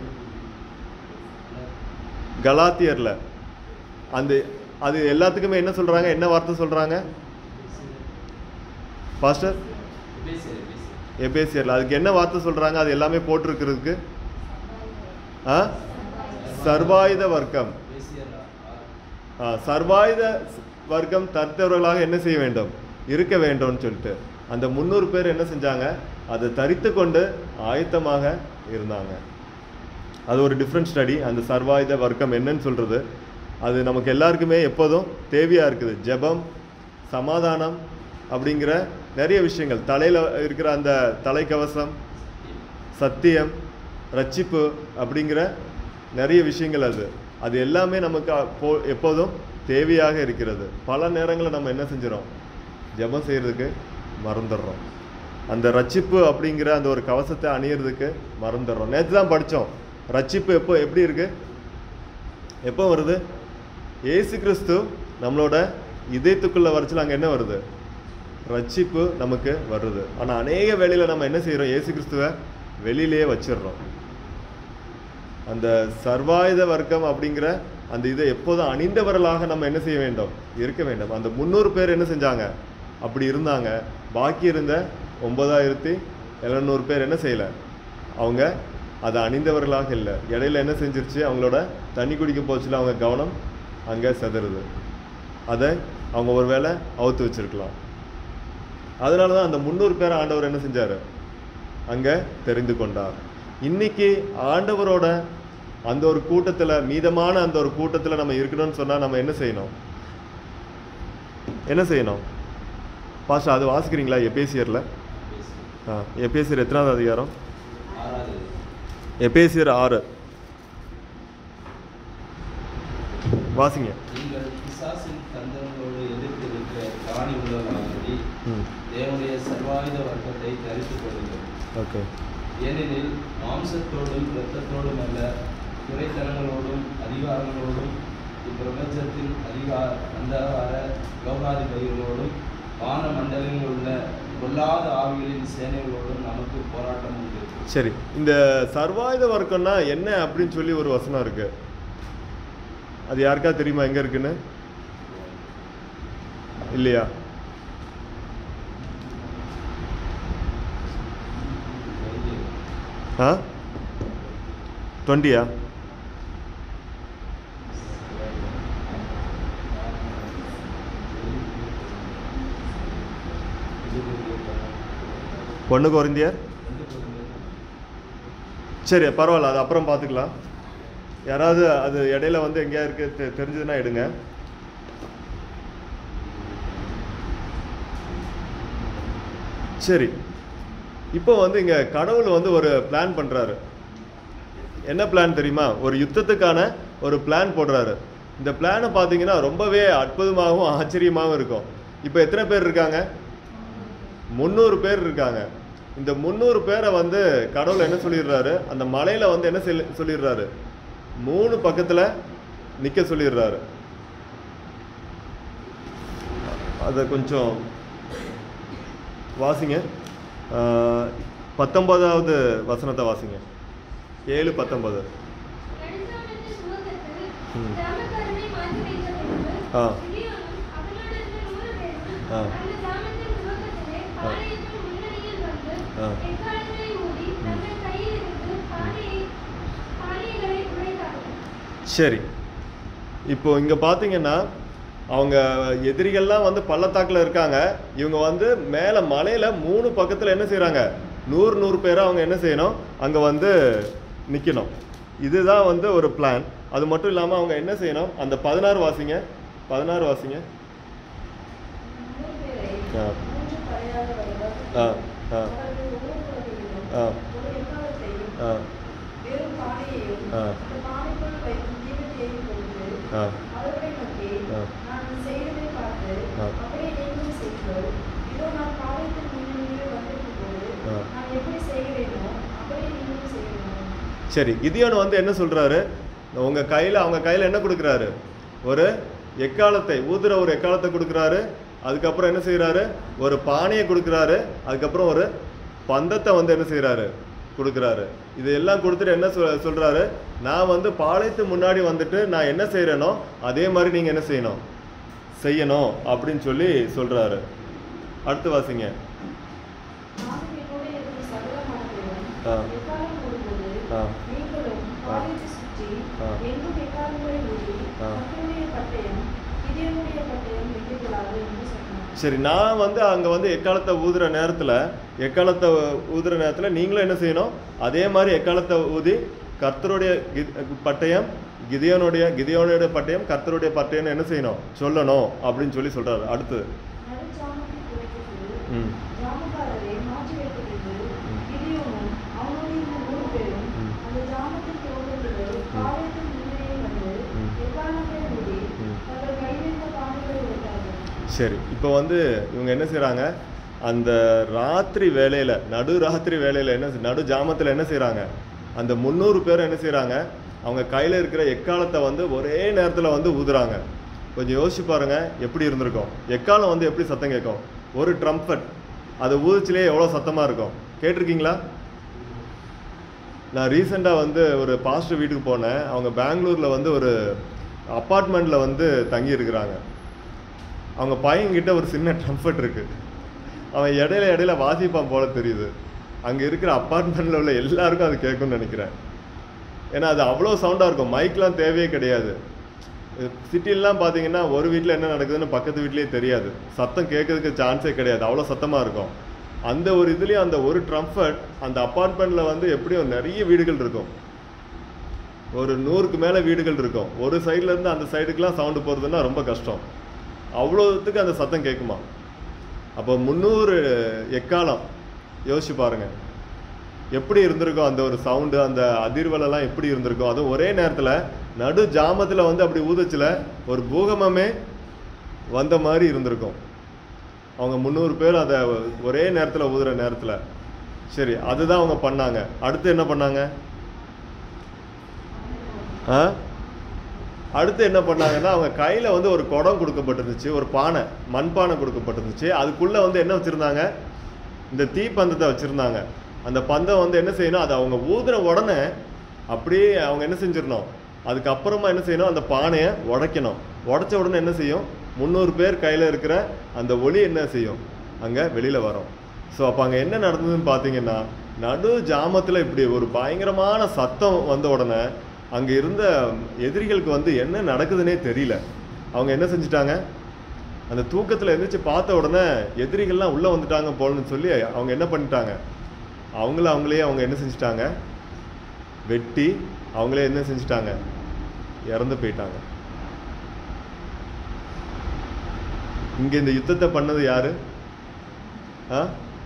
கலாத்தியர்ல அந்த அது எல்லாத்துக்குமே என்ன சொல்றாங்க என்ன வார்த்தை சொல்றாங்க பாஸ்டர் எபேசியர்ல அதுக்கு என்ன வார்த்தை சொல்றாங்க அது எல்லாமே போட்டிருக்கிறதுக்கு ஆ சர்வாயுத வர்க்கம் ஆ, சர்வாயுத வர்க்கம் தரித்தவர்களாக என்ன செய்ய வேண்டும் இருக்க வேண்டும்னு சொல்லிட்டு அந்த முந்நூறு பேர் என்ன செஞ்சாங்க அதை தரித்து கொண்டு ஆயத்தமாக இருந்தாங்க அது ஒரு டிஃப்ரெண்ட் ஸ்டடி அந்த சர்வாயுத வர்க்கம் என்னன்னு சொல்கிறது அது நமக்கு எல்லாருக்குமே எப்போதும் தேவையாக இருக்குது ஜெபம் சமாதானம் அப்படிங்கிற நிறைய விஷயங்கள் தலையில் இருக்கிற அந்த தலைக்கவசம் சத்தியம் ரட்சிப்பு அப்படிங்கிற நிறைய விஷயங்கள் அது அது எல்லாமே நமக்கு அப்போ எப்போதும் தேவையாக இருக்கிறது பல நேரங்களில் நம்ம என்ன செஞ்சிடறோம் ஜெபம் செய்கிறதுக்கு மறந்துடுறோம் அந்த ரட்சிப்பு அப்படிங்கிற அந்த ஒரு கவசத்தை அணியறதுக்கு மறந்துடுறோம் நேற்று தான் படித்தோம் ரட்சிப்பு எப்போ எப்படி இருக்கு எப்போ வருது ஏசு கிறிஸ்து நம்மளோட இதயத்துக்குள்ள வரச்சுல அங்கே என்ன வருது ரட்சிப்பு நமக்கு வருது ஆனால் அநேக வேளையில் நம்ம என்ன செய்கிறோம் ஏசு கிறிஸ்துவை வெளியிலேயே வச்சிடுறோம் அந்த சர்வாயுத வர்க்கம் அப்படிங்கிற அந்த இதை எப்போதும் அணிந்தவர்களாக நம்ம என்ன செய்ய வேண்டும் இருக்க வேண்டும் அந்த முந்நூறு பேர் என்ன செஞ்சாங்க அப்படி இருந்தாங்க பாக்கி இருந்த ஒன்பதாயிரத்தி எழுநூறு பேர் என்ன செய்யலை அவங்க அதை அணிந்தவர்களாக இல்லை இடையில என்ன செஞ்சிருச்சு அவங்களோட தண்ணி குடிக்க போச்சுல அவங்க கவனம் அங்கே செதறுது அதை அவங்க ஒரு வேளை அவுத்து வச்சிருக்கலாம் அதனால தான் அந்த முந்நூறு பேர் ஆண்டவர் என்ன செஞ்சார் அங்கே தெரிந்து கொண்டார் இன்னைக்கு ஆண்டவரோட அந்த ஒரு கூட்டத்தில் மீதமான அந்த ஒரு கூட்டத்தில் நம்ம இருக்கணும்னு சொன்னால் நம்ம என்ன செய்யணும் என்ன செய்யணும் பாஷா அது வாசிக்கிறீங்களா எபேசியரில் ஆ எபேசியர் எத்தனாவது அதிகாரம் எபேசியர் ஆறு வாசிங்க நீங்கள் பிசாசின் தந்திரங்களோடு எதிர்த்து இருக்கிற பிராணி உள்ளவர்களாகி ம் தேவனுடைய சர்வாயுத வர்க்கத்தை தரித்துக் கொள்ளுங்கள் ஓகே ஏனெனில் மாம்சத்தோடும் இரத்தத்தோடும் அல்ல துறைத்தனங்களோடும் அதிகாரங்களோடும் இப்பிரபஞ்சத்தின் அதிகார அந்தகார லோகாதிபதிகளோடும் வான மண்டலங்களில் உள்ள பொல்லாத ஆவிகளின் சேனைகளோடும் நமக்கு போராட்டம் உண்டு சரி இந்த சர்வாயுத வர்க்கம்னா என்ன அப்படின்னு சொல்லி ஒரு வசனம் இருக்கு அது யாருக்கா தெரியுமா எங்க இருக்குன்னு இல்லையா ஆ டுவெண்ட்டியா ஒன்று கொரிந்தியர் ரெண்டு கொரிந்தியர் சரி பரவாயில்ல அது அப்புறம் பார்த்துக்கலாம் யாராவது அது இடையில வந்து எங்கேயா இருக்கு தெ- தெரிஞ்சதுன்னா எடுங்க சரி இப்போ வந்து இங்க கடவுள் வந்து ஒரு பிளான் பண்றாரு என்ன பிளான் தெரியுமா ஒரு யுத்தத்துக்கான ஒரு பிளான் போடுறாரு இந்த பிளானை பார்த்தீங்கன்னா ரொம்பவே அற்புதமாகவும் ஆச்சரியமாகவும் இருக்கும் இப்போ எத்தனை பேர் இருக்காங்க முந்நூறு பேர் இருக்காங்க இந்த முந்நூறு பேரை வந்து கடவுள் என்ன சொல்லிடுறாரு அந்த மலையில வந்து என்ன சொல்லி- சொல்லிடுறாரு மூணு பக்கத்துல நிக்க சொல்லிடுறாரு அதை கொஞ்சம் வாசிங்க ஆஹ், பத்தொன்பதாவது வசனத்தை வாசிங்க ஏழு பத்தொன்பது நடுசாமத்தின் துவக்கத்தில் ம். ஜாமக்காரனை மாற்றி வைத்த பின்பு, ஆ. கிதியோனும் அவனோடு இருந்த நூறு பேரும் ஆ. அந்த ஜாமத்தின் துவக்கத்திலே பாளையத்தின் முன்னணியில் வந்து ஆ. எக்காளங்களை ஊதி தங்கள் கையில் இருந்து பானையை- பானைகளை உடைத்தார்கள். சரி இப்போ இங்க பாத்தீங்கன்னா அவங்க எதிரிகள்லாம் வந்து பள்ளத்தாக்குல இருக்காங்க இவங்க வந்து மேல மலையில மூணு பக்கத்துல என்ன செய்றாங்க நூறு நூறு பேரை அவங்க என்ன செய்யணும் அங்க வந்து நிக்கணும் இதுதான் வந்து ஒரு பிளான் அது மட்டும் இல்லாம அவங்க என்ன செய்யணும் அந்த பதினாறு வாசிங்க பதினாறு வாசிங்க மூன்று பேரை ஆ. மூன்று படையாக வருவர். ஆ ஆ அவர்கள் ஒவ்வொருவரிலும் ஆ. ஒரு எக்காளத்தையும் ஆ வெறும் பானையையும் ஆ. அந்த பானைக்குள் வைக்கும் தீபத்தையும் கொடுத்து ஆ அவர்களை நோக்கி ஆ. நான் செய்ததை பார்த்து ஆ. அப்படியே நீங்களும் செய்யுங்கள் இதோ நான் பாளையத்தின் முன்னணியில் வந்திருக்கும் போது ஆ. நான் எப்படி செய்கிறேனோ அப்படியே நீங்களும் செய்யணும் சரி கிதியோன் வந்து என்ன சொல்றாரு உங்க கையில அவங்க கையில என்ன கொடுக்குறாரு ஒரு எக்காலத்தை ஊதுற ஒரு எக்காலத்தை கொடுக்குறாரு அதுக்கப்புறம் என்ன செய்றாரு ஒரு பானையை கொடுக்குறாரு அதுக்கப்புறம் ஒரு பந்தத்தை வந்து என்ன செய்றாரு கொடுக்குறாரு இது எல்லாம் கொடுத்துட்டு என்ன சொல் சொல்றாரு நான் வந்து பாளையத்து முன்னாடி வந்துட்டு நான் என்ன செய்றேனோ அதே மாதிரி நீங்க என்ன செய்யணும் செய்யணும் அப்படின்னு சொல்லி சொல்றாரு அடுத்து வாசிங்க நானும் என்னோட இருக்கும் சகல மனதையும் ஆ. எக்காலம் கொடுப்பது ஆ. நீங்களும் பாளையத்தை சுற்றி ஆ. எங்கும் எக்காலங்களை ஊதி ஆ. கர்த்தருடைய பட்டயம் கிதியோனுடைய பட்டயம் வெட்டிக்கொள்ளாது என்று சொன்னார் சரி நான் வந்து அங்கே வந்து எக்காலத்தை ஊதுற நேரத்தில் எக்காலத்தை ஊதுற நேரத்தில் நீங்களும் என்ன செய்யணும் அதே மாதிரி எக்காலத்தை ஊதி கர்த்தருடைய கி- பட்டயம் கிதியோனுடைய கிதியோனுடைய பட்டயம் கர்த்தருடைய பட்டயம்னு என்ன செய்யணும் சொல்லணும் அப்படின்னு சொல்லி சொல்றாரு அடுத்து நடுச்சாமத்தை குறைக்கிறது ம் ஜாமக்காரரை மாற்றி வைத்தது ம். கிதியோனும் அவனோடு இருந்த நூறு பேரும் ம். அந்த ஜாமத்தின் துவக்கத்திலே பாளையத்தின் முன்னணியே வந்து ம். எக்காலங்களை ஊதி ம். தங்கள் கைவிரித்த பானைகளை உடைத்தார்கள் சரி இப்போ வந்து இவங்க என்ன செய்கிறாங்க அந்த ராத்திரி வேலையில் நடு ராத்திரி வேலையில் என்ன செய்- நடு ஜாமத்தில் என்ன செய்கிறாங்க அந்த முந்நூறு பேர் என்ன செய்கிறாங்க அவங்க கையில் இருக்கிற எக்காலத்தை வந்து ஒரே நேரத்தில் வந்து ஊதுறாங்க கொஞ்சம் யோசிச்சு பாருங்க எப்படி இருந்திருக்கும் எக்காலம் வந்து எப்படி சத்தம் கேட்கும் ஒரு ட்ரம்பட் அது ஊதுச்சிலே எவ்வளோ சத்தமாக இருக்கும் கேட்டிருக்கீங்களா நான் ரீசெண்டாக வந்து ஒரு பாஸ்டர் வீட்டுக்கு போனேன் அவங்க பெங்களூரில் வந்து ஒரு அப்பார்ட்மெண்ட்டில் வந்து தங்கி இருக்கிறாங்க அவங்க பையன்கிட்ட ஒரு சின்ன ட்ரம்ஃபட் இருக்கு அவன் இடையில இடையில வாசிப்பான் போல தெரியுது அங்கே இருக்கிற அப்பார்ட்மெண்ட்டில் உள்ள எல்லாருக்கும் அது கேட்கும்னு நினைக்கிறேன் ஏன்னா அது அவ்வளோ சவுண்டாக இருக்கும் மைக்லாம் தேவையே கிடையாது சிட்டிலலாம் பார்த்தீங்கன்னா ஒரு வீட்டில் என்ன நடக்குதுன்னு பக்கத்து வீட்லேயே தெரியாது சத்தம் கேட்கறதுக்கு சான்ஸே கிடையாது அவ்வளோ சத்தமாக இருக்கும் அந்த ஒரு இதுலேயும் அந்த ஒரு ட்ரம்ஃபட் அந்த அப்பார்ட்மெண்ட்டில் வந்து எப்படியும் நிறைய வீடுகள் இருக்கும் ஒரு நூறுக்கு மேலே வீடுகள் இருக்கும் ஒரு சைடுல இருந்து அந்த சைடுக்கெலாம் சவுண்டு போகிறதுன்னா ரொம்ப கஷ்டம் அவ்வளோத்துக்கு அந்த சத்தம் கேட்குமா அப்போ முந்நூறு எக்காலம் யோசிச்சு பாருங்க எப்படி இருந்திருக்கும் அந்த ஒரு சவுண்டு அந்த அதிர்வலெல்லாம் எப்படி இருந்திருக்கும் அதுவும் ஒரே நேரத்தில் நடு ஜாமத்தில் வந்து அப்படி ஊதுச்சுல ஒரு பூகம்பமே வந்த மாதிரி இருந்திருக்கும் அவங்க முந்நூறு பேர் அதை ஒரே நேரத்தில் ஊதுற நேரத்தில் சரி அதுதான் அவங்க பண்ணாங்க அடுத்து என்ன பண்ணாங்க ஆ அடுத்து என்ன பண்ணாங்கன்னா அவங்க கையில் வந்து ஒரு குடம் கொடுக்கப்பட்டிருந்துச்சு ஒரு பானை மண்பானை கொடுக்கப்பட்டிருந்துச்சு அதுக்குள்ளே வந்து என்ன வச்சுருந்தாங்க இந்த தீப்பந்தத்தை வச்சுருந்தாங்க அந்த பந்தம் வந்து என்ன செய்யணும் அதை அவங்க ஊதுன உடனே அப்படியே அவங்க என்ன செஞ்சிடணும் அதுக்கப்புறமா என்ன செய்யணும் அந்த பானையை உடைக்கணும் உடைச்ச உடனே என்ன செய்யும் முந்நூறு பேர் கையில் இருக்கிற அந்த ஒளி என்ன செய்யும் அங்கே வெளியில் வரும் ஸோ அப்போ அங்கே என்ன நடந்ததுன்னு பார்த்தீங்கன்னா நடு ஜாமத்தில் இப்படி ஒரு பயங்கரமான சத்தம் வந்த உடனே அங்கே இருந்த எதிரிகளுக்கு வந்து என்ன நடக்குதுன்னே தெரியல அவங்க என்ன செஞ்சிட்டாங்க அந்த தூக்கத்தில் எந்திரிச்சு பார்த்த உடனே எதிரிகள்லாம் உள்ளே வந்துட்டாங்க போலன்னு சொல்லி அவங்க என்ன பண்ணிட்டாங்க அவங்கள அவங்களே அவங்க என்ன செஞ்சிட்டாங்க வெட்டி அவங்களே என்ன செஞ்சிட்டாங்க இறந்து போயிட்டாங்க இங்கே இந்த யுத்தத்தை பண்ணது யாரு ஆ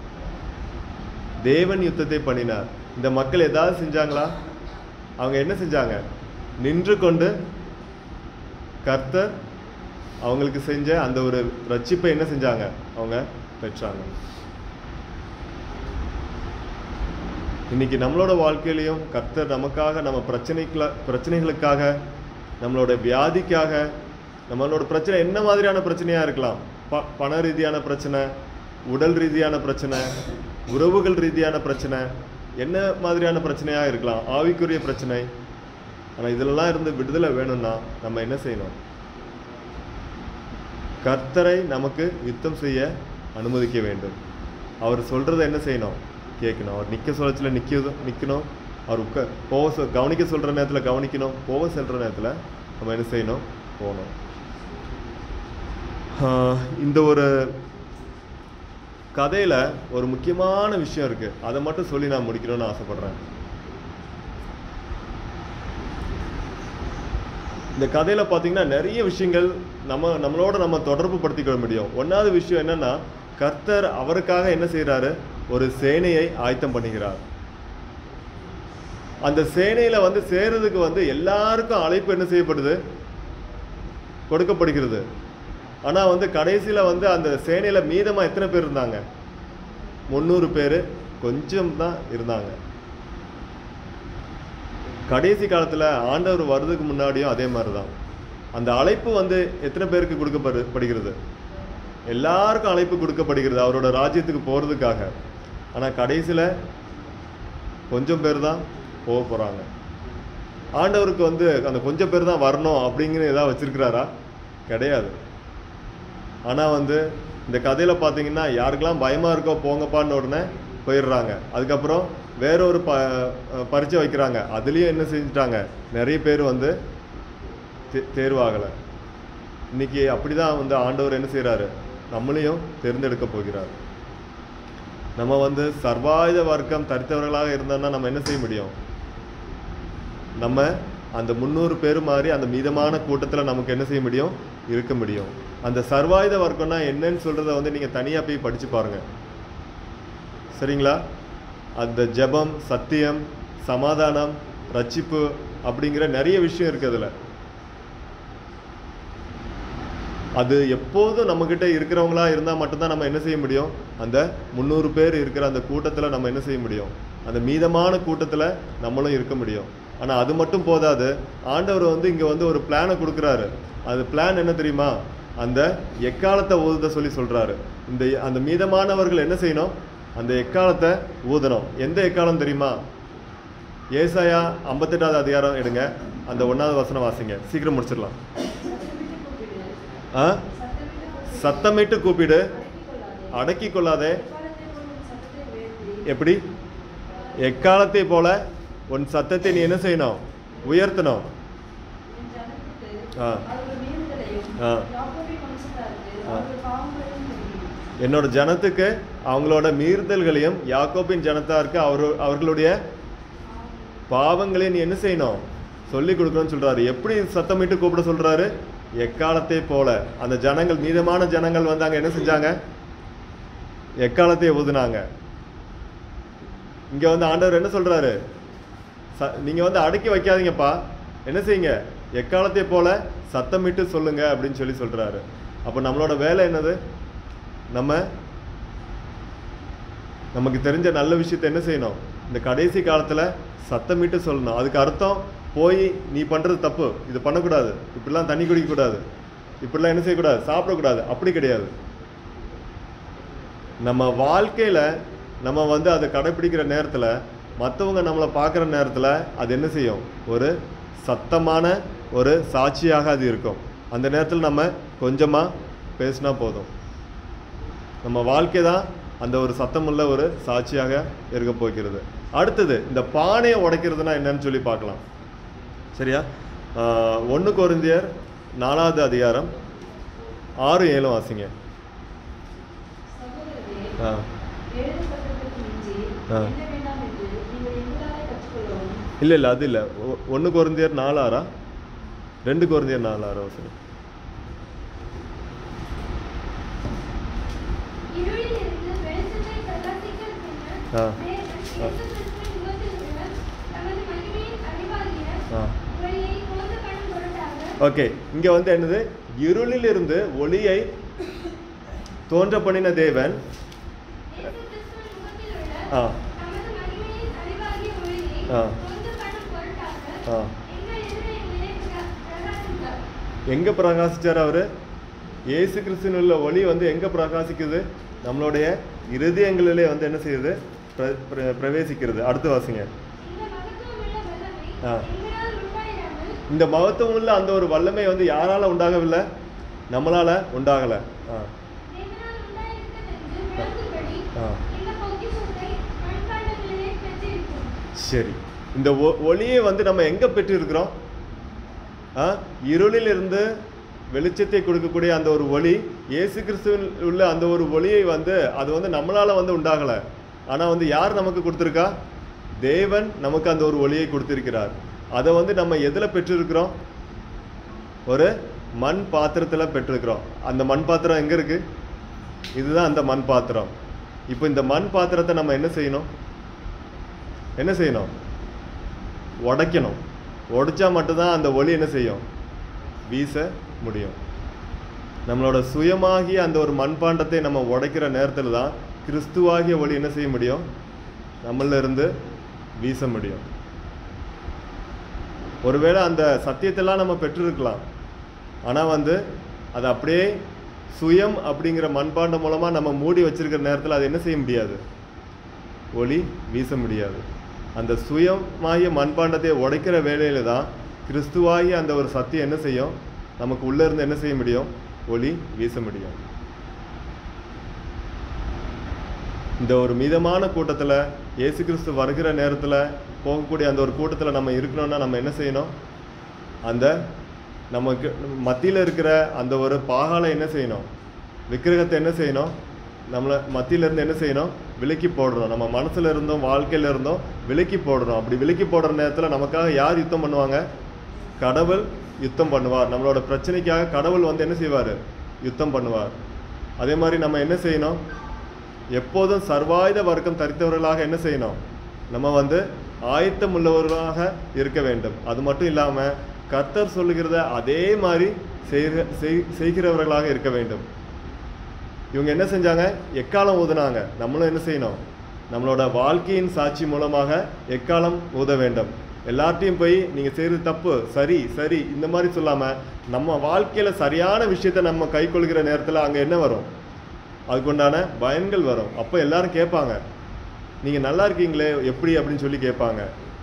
தேவன் யுத்தத்தை பண்ணினார் இந்த மக்கள் ஏதாவது செஞ்சாங்களா அவங்க என்ன செஞ்சாங்க நின்று கொண்டு கர்த்தர் அவங்களுக்கு செஞ்ச அந்த ஒரு ரட்சிப்பை என்ன செஞ்சாங்க அவங்க பெற்றாங்க இன்னைக்கு நம்மளோட வாழ்க்கையிலையும் கர்த்தர் நமக்காக நம்ம பிரச்சனைக்குல பிரச்சனைகளுக்காக நம்மளோட வியாதிக்காக நம்மளோட பிரச்சனை என்ன மாதிரியான பிரச்சனையா இருக்கலாம் ப பண ரீதியான பிரச்சனை உடல் ரீதியான பிரச்சனை உறவுகள் ரீதியான பிரச்சனை என்ன மாதிரியான பிரச்சனையா இருக்கலாம் ஆவிக்குரிய பிரச்சனை ஆனால் இதிலெல்லாம் இருந்து விடுதலை வேணும்னா நம்ம என்ன செய்யணும் கர்த்தரை நமக்கு யுத்தம் செய்ய அனுமதிக்க வேண்டும் அவர் சொல்றதை என்ன செய்யணும் கேட்கணும் அவர் நிற்க சொல்லச்சில் நிற்க நிற்கணும் அவர் உட்க போக சொல் கவனிக்க சொல்கிற நேரத்தில் கவனிக்கணும் போக சொல்கிற நேரத்தில் நம்ம என்ன செய்யணும் போகணும் ஆஹ் இந்த ஒரு கதையில் ஒரு முக்கியமான விஷயம் இருக்குது அதை மட்டும் சொல்லி நான் முடிக்கணும்னு ஆசைப்பட்றேன் இந்த கதையில் பார்த்தீங்கன்னா நிறைய விஷயங்கள் நம்ம நம்மளோட நம்ம தொடர்பு படுத்திக்க முடியும் ஒன்றாவது விஷயம் என்னன்னா கர்த்தர் அவருக்காக என்ன செய்கிறாரு ஒரு சேனையை ஆயத்தம் பண்ணுகிறார் அந்த சேனையில் வந்து சேர்றதுக்கு வந்து எல்லாருக்கும் அழைப்பு என்ன செய்யப்படுது கொடுக்கப்படுகிறது ஆனால் வந்து கடைசியில் வந்து அந்த சேனையில் மீதமாக எத்தனை பேர் இருந்தாங்க முந்நூறு பேர் கொஞ்சம் தான் இருந்தாங்க கடைசி காலத்தில் ஆண்டவர் வர்றதுக்கு முன்னாடியும் அதே மாதிரி தான் அந்த அழைப்பு வந்து எத்தனை பேருக்கு கொடுக்கப்படு படுகிறது எல்லாருக்கும் அழைப்பு கொடுக்கப்படுகிறது அவரோட ராஜ்யத்துக்கு போகிறதுக்காக ஆனால் கடைசியில் கொஞ்சம் பேர் தான் போக போகிறாங்க ஆண்டவருக்கு வந்து அந்த கொஞ்சம் பேர் தான் வரணும் அப்படிங்கிற ஏதாவது வச்சிருக்கிறாரா கிடையாது ஆனால் வந்து இந்த கதையில் பார்த்தீங்கன்னா யாருக்கெல்லாம் பயமாக இருக்கோ போங்கப்பான்னு உடனே போயிடுறாங்க அதுக்கப்புறம் வேற ஒரு ப பரீட்சை வைக்கிறாங்க அதுலேயும் என்ன செஞ்சுட்டாங்க நிறைய பேர் வந்து தே தேர்வாகலை இன்னைக்கு அப்படி தான் வந்து ஆண்டவர் என்ன செய்கிறாரு நம்மளையும் தேர்ந்தெடுக்க போகிறார் நம்ம வந்து சர்வாயுத வர்க்கம் தரித்தவர்களாக இருந்தோம்னா நம்ம என்ன செய்ய முடியும் நம்ம அந்த முந்நூறு பேர் மாதிரி அந்த மீதமான கூட்டத்தில் நமக்கு என்ன செய்ய முடியும் இருக்க முடியும் அந்த சர்வாயுத வர்க்கம்னா என்னன்னு சொல்கிறத வந்து நீங்கள் தனியாக போய் படித்து பாருங்கள் சரிங்களா அந்த ஜெபம் சத்தியம் சமாதானம் ரட்சிப்பு அப்படிங்கிற நிறைய விஷயம் இருக்குது அதில் அது எப்போதும் நம்மக்கிட்ட இருக்கிறவங்களா இருந்தால் மட்டும்தான் நம்ம என்ன செய்ய முடியும் அந்த முந்நூறு பேர் இருக்கிற அந்த கூட்டத்தில் நம்ம என்ன செய்ய முடியும் அந்த மீதமான கூட்டத்தில் நம்மளும் இருக்க முடியும் ஆனால் அது மட்டும் போதாது ஆண்டவர் வந்து இங்கே வந்து ஒரு பிளானை கொடுக்குறாரு அது பிளான் என்ன தெரியுமா அந்த எக்காலத்தை ஊத சொல்லி சொல்கிறாரு இந்த அந்த மீதமானவர்கள் என்ன செய்யணும் அந்த எக்காலத்தை ஊதணும் எந்த எக்காலம் தெரியுமா ஏசாயா ஐம்பத்தெட்டாவது அதிகாரம் எடுங்க அந்த ஒன்றாவது வசனம் வாசிங்க சீக்கிரம் முடிச்சிடலாம் ஆ சத்தமிட்டு கூப்பிடு அடக்கி கொள்ளாதே எப்படி எக்காலத்தை போல உன் சத்தத்தை நீ என்ன செய்யணும் உயர்த்தணும் ஆ ஆ ஆ. என்னோட ஜனத்துக்கு அவங்களோட மீறுதல்களையும் யாக்கோபின் ஜனத்தாருக்கு அவர் அவர்களுடைய பாவங்களை நீ என்ன செய்யணும் சொல்லி கொடுக்கணும்னு சொல்றாரு எப்படி சத்தமிட்டு கூப்பிட சொல்றாரு எக்காலத்தை போல அந்த ஜனங்கள் மீதமான ஜனங்கள் வந்து அங்க என்ன செஞ்சாங்க எக்காலத்தை ஊதுனாங்க இங்க வந்து ஆண்டவர் என்ன சொல்றாரு ச- நீங்க வந்து அடக்கி வைக்காதீங்கப்பா என்ன செய்யுங்க எக்காலத்தை போல சத்தமிட்டு சொல்லுங்க அப்படின்னு சொல்லி சொல்றாரு அப்போ நம்மளோட வேலை என்னது நம்ம நமக்கு தெரிஞ்ச நல்ல விஷயத்தை என்ன செய்யணும் இந்த கடைசி காலத்துல சத்தமிட்டு சொல்லணும் அதுக்கு அர்த்தம் போய் நீ பண்றது தப்பு இது பண்ணக்கூடாது இப்படிலாம் தண்ணி குடிக்கக்கூடாது இப்படிலாம் என்ன செய்யக்கூடாது சாப்பிடக்கூடாது அப்படி கிடையாது நம்ம வாழ்க்கையில நம்ம வந்து அதை கடைப்பிடிக்கிற நேரத்துல மற்றவங்க நம்மளை பார்க்குற நேரத்துல அது என்ன செய்யும் ஒரு சத்தமான ஒரு சாட்சியாக அது இருக்கும் அந்த நேரத்தில் நம்ம கொஞ்சமா பேசினா போதும் நம்ம வாழ்க்கை தான் அந்த ஒரு சத்தமுள்ள ஒரு சாட்சியாக இருக்க போகிறது அடுத்தது இந்த பானையை உடைக்கிறதுனா என்னன்னு சொல்லி பார்க்கலாம் சரியா ஒன்று கொரிந்தியர் நாலாவது அதிகாரம் ஆறு ஏழும் வாசிங்க சகோதரரே, ஆ எழுதப்பட்டதற்கு மிஞ்சி ஆ. என்ன வேண்டாம் என்று நீங்கள் எங்களாலே கற்றுக்கொள்ளவும் இல்லை இல்லை அது இல்லை ஒன்று குறைந்தியர் நாலு ஆறா ரெண்டு குறைந்தியர் நாலு ஆறா வாசிங்க இருளில் இருந்து வெளிச்சத்தை பிரகாசிக்க செய்ய ஆ. தேவன் இயேசு கிறிஸ்துவின் முகத்தில் உள்ள தமது மகிமையின் அறிவாகிய ஆ ஒளியை போந்து காணும் பொருட்டாக ஓகே இங்கே வந்து என்னது இருளிலிருந்து ஒளியை தோன்ற பண்ணின தேவன் இயேசு கிறிஸ்துவின் முகத்தில் உள்ள ஆ தமது மகிமையின் அறிவாகிய ஒளியை ஆ. போந்து காணும் பொருட்டாக ஆ எங்கள் இருதயங்களிலே பிரகா- பிரகாசித்தார் எங்கே பிரகாசிச்சார் அவர் இயேசு கிறிஸ்துவின் உள்ள ஒளி வந்து எங்கே பிரகாசிக்குது நம்மளுடைய இருதயங்களிலே வந்து என்ன செய்யுது பிர- பிர- பிரவேசிக்கிறது அடுத்து வாசிங்க இந்த மகத்துவமுள்ள வல்லமை ஆ. எங்களால் உண்டாயிராமல் இந்த மகத்துவம் உள்ள அந்த ஒரு வல்லமை வந்து யாரால உண்டாகவில்லை நம்மளால உண்டாகல ஆ தேவனால் உண்டாயிருக்கிறதென்று விளங்கும்படி ஆ. இந்த பொக்கிஷத்தை மண்பாண்டங்களிலே பெற்றிருக்கிறோம் சரி இந்த ஒ- ஒளியை வந்து நம்ம எங்க பெற்றிருக்கிறோம் ஆ இருளில் இருந்து வெளிச்சத்தை கொடுக்கக்கூடிய அந்த ஒரு ஒளி இயேசு கிறிஸ்துவில் உள்ள அந்த ஒரு ஒளியை வந்து அது வந்து நம்மளால வந்து உண்டாகல ஆனா வந்து யார் நமக்கு கொடுத்துருக்கா தேவன் நமக்கு அந்த ஒரு ஒளியை கொடுத்திருக்கிறார் அதை வந்து நம்ம எதுல பெற்றிருக்கிறோம் ஒரு மண் பாத்திரத்துல பெற்றிருக்கிறோம் அந்த மண் பாத்திரம் எங்க இருக்கு இதுதான் அந்த மண் பாத்திரம் இப்போ இந்த மண் பாத்திரத்தை நம்ம என்ன செய்யணும் என்ன செய்யணும் உடைக்கணும் உடைச்சா மட்டும்தான் அந்த ஒளி என்ன செய்யும் வீச முடியும் நம்மளோட சுயமாகிய அந்த ஒரு மண்பாண்டத்தை நம்ம உடைக்கிற நேரத்தில் தான் கிறிஸ்துவாகிய ஒளி என்ன செய்ய முடியும் நம்மள இருந்து வீச முடியும் ஒருவேளை அந்த சத்தியத்தெல்லாம் நம்ம பெற்றிருக்கலாம் ஆனால் வந்து அது அப்படியே சுயம் அப்படிங்கிற மண்பாண்டம் மூலமாக நம்ம மூடி வச்சிருக்கிற நேரத்தில் அது என்ன செய்ய முடியாது ஒளி வீச முடியாது அந்த சுயமாகிய மண்பாண்டத்தை உடைக்கிற வேலையில தான் கிறிஸ்துவாகிய அந்த ஒரு சத்தியம் என்ன செய்யும் நமக்கு உள்ள இருந்து என்ன செய்ய முடியும் ஒளி வீச முடியும் இந்த ஒரு மிதமான கூட்டத்தில் இயேசு கிறிஸ்து வருகிற நேரத்தில் போகக்கூடிய அந்த ஒரு கூட்டத்தில் நம்ம இருக்கணும்னா நம்ம என்ன செய்யணும் அந்த நமக்கு மத்தியில் இருக்கிற அந்த ஒரு பாகாலை என்ன செய்யணும் விக்கிரகத்தை என்ன செய்யணும் நம்மளை மத்தியில இருந்து என்ன செய்யணும் விலக்கி போடுறோம் நம்ம மனசுல இருந்தும் வாழ்க்கையில இருந்தும் விலக்கி போடுறோம் அப்படி விலக்கி போடுற நேரத்தில் நமக்காக யார் யுத்தம் பண்ணுவாங்க கடவுள் யுத்தம் பண்ணுவார் நம்மளோட பிரச்சனைக்காக கடவுள் வந்து என்ன செய்வார் யுத்தம் பண்ணுவார் அதே மாதிரி நம்ம என்ன செய்யணும் எப்போதும் சர்வாயுத வர்க்கம் தரித்தவர்களாக என்ன செய்யணும் நம்ம வந்து ஆயத்தம் உள்ளவர்களாக இருக்க வேண்டும் அது மட்டும் இல்லாமல் கர்த்தர் சொல்லுகிறத அதே மாதிரி செய்கிற செய்- செய்கிறவர்களாக இருக்க வேண்டும் இவங்க என்ன செஞ்சாங்க எக்காலம் ஊதுனாங்க நம்மளும் என்ன செய்யணும் நம்மளோட வாழ்க்கையின் சாட்சி மூலமாக எக்காலம் ஊத வேண்டும் எல்லார்ட்டையும் போய் நீங்கள் செய்கிறது தப்பு சரி சரி இந்த மாதிரி சொல்லாமல் நம்ம வாழ்க்கையில் சரியான விஷயத்தை நம்ம கைக்கொள்கிற நேரத்தில் அங்கே என்ன வரும் அதுக்குண்டான பயன்கள் வரும் அப்போ எல்லாரும் கேட்பாங்க நீங்கள் நல்லா இருக்கீங்களே எப்படி அப்படின்னு சொல்லி கேட்பாங்க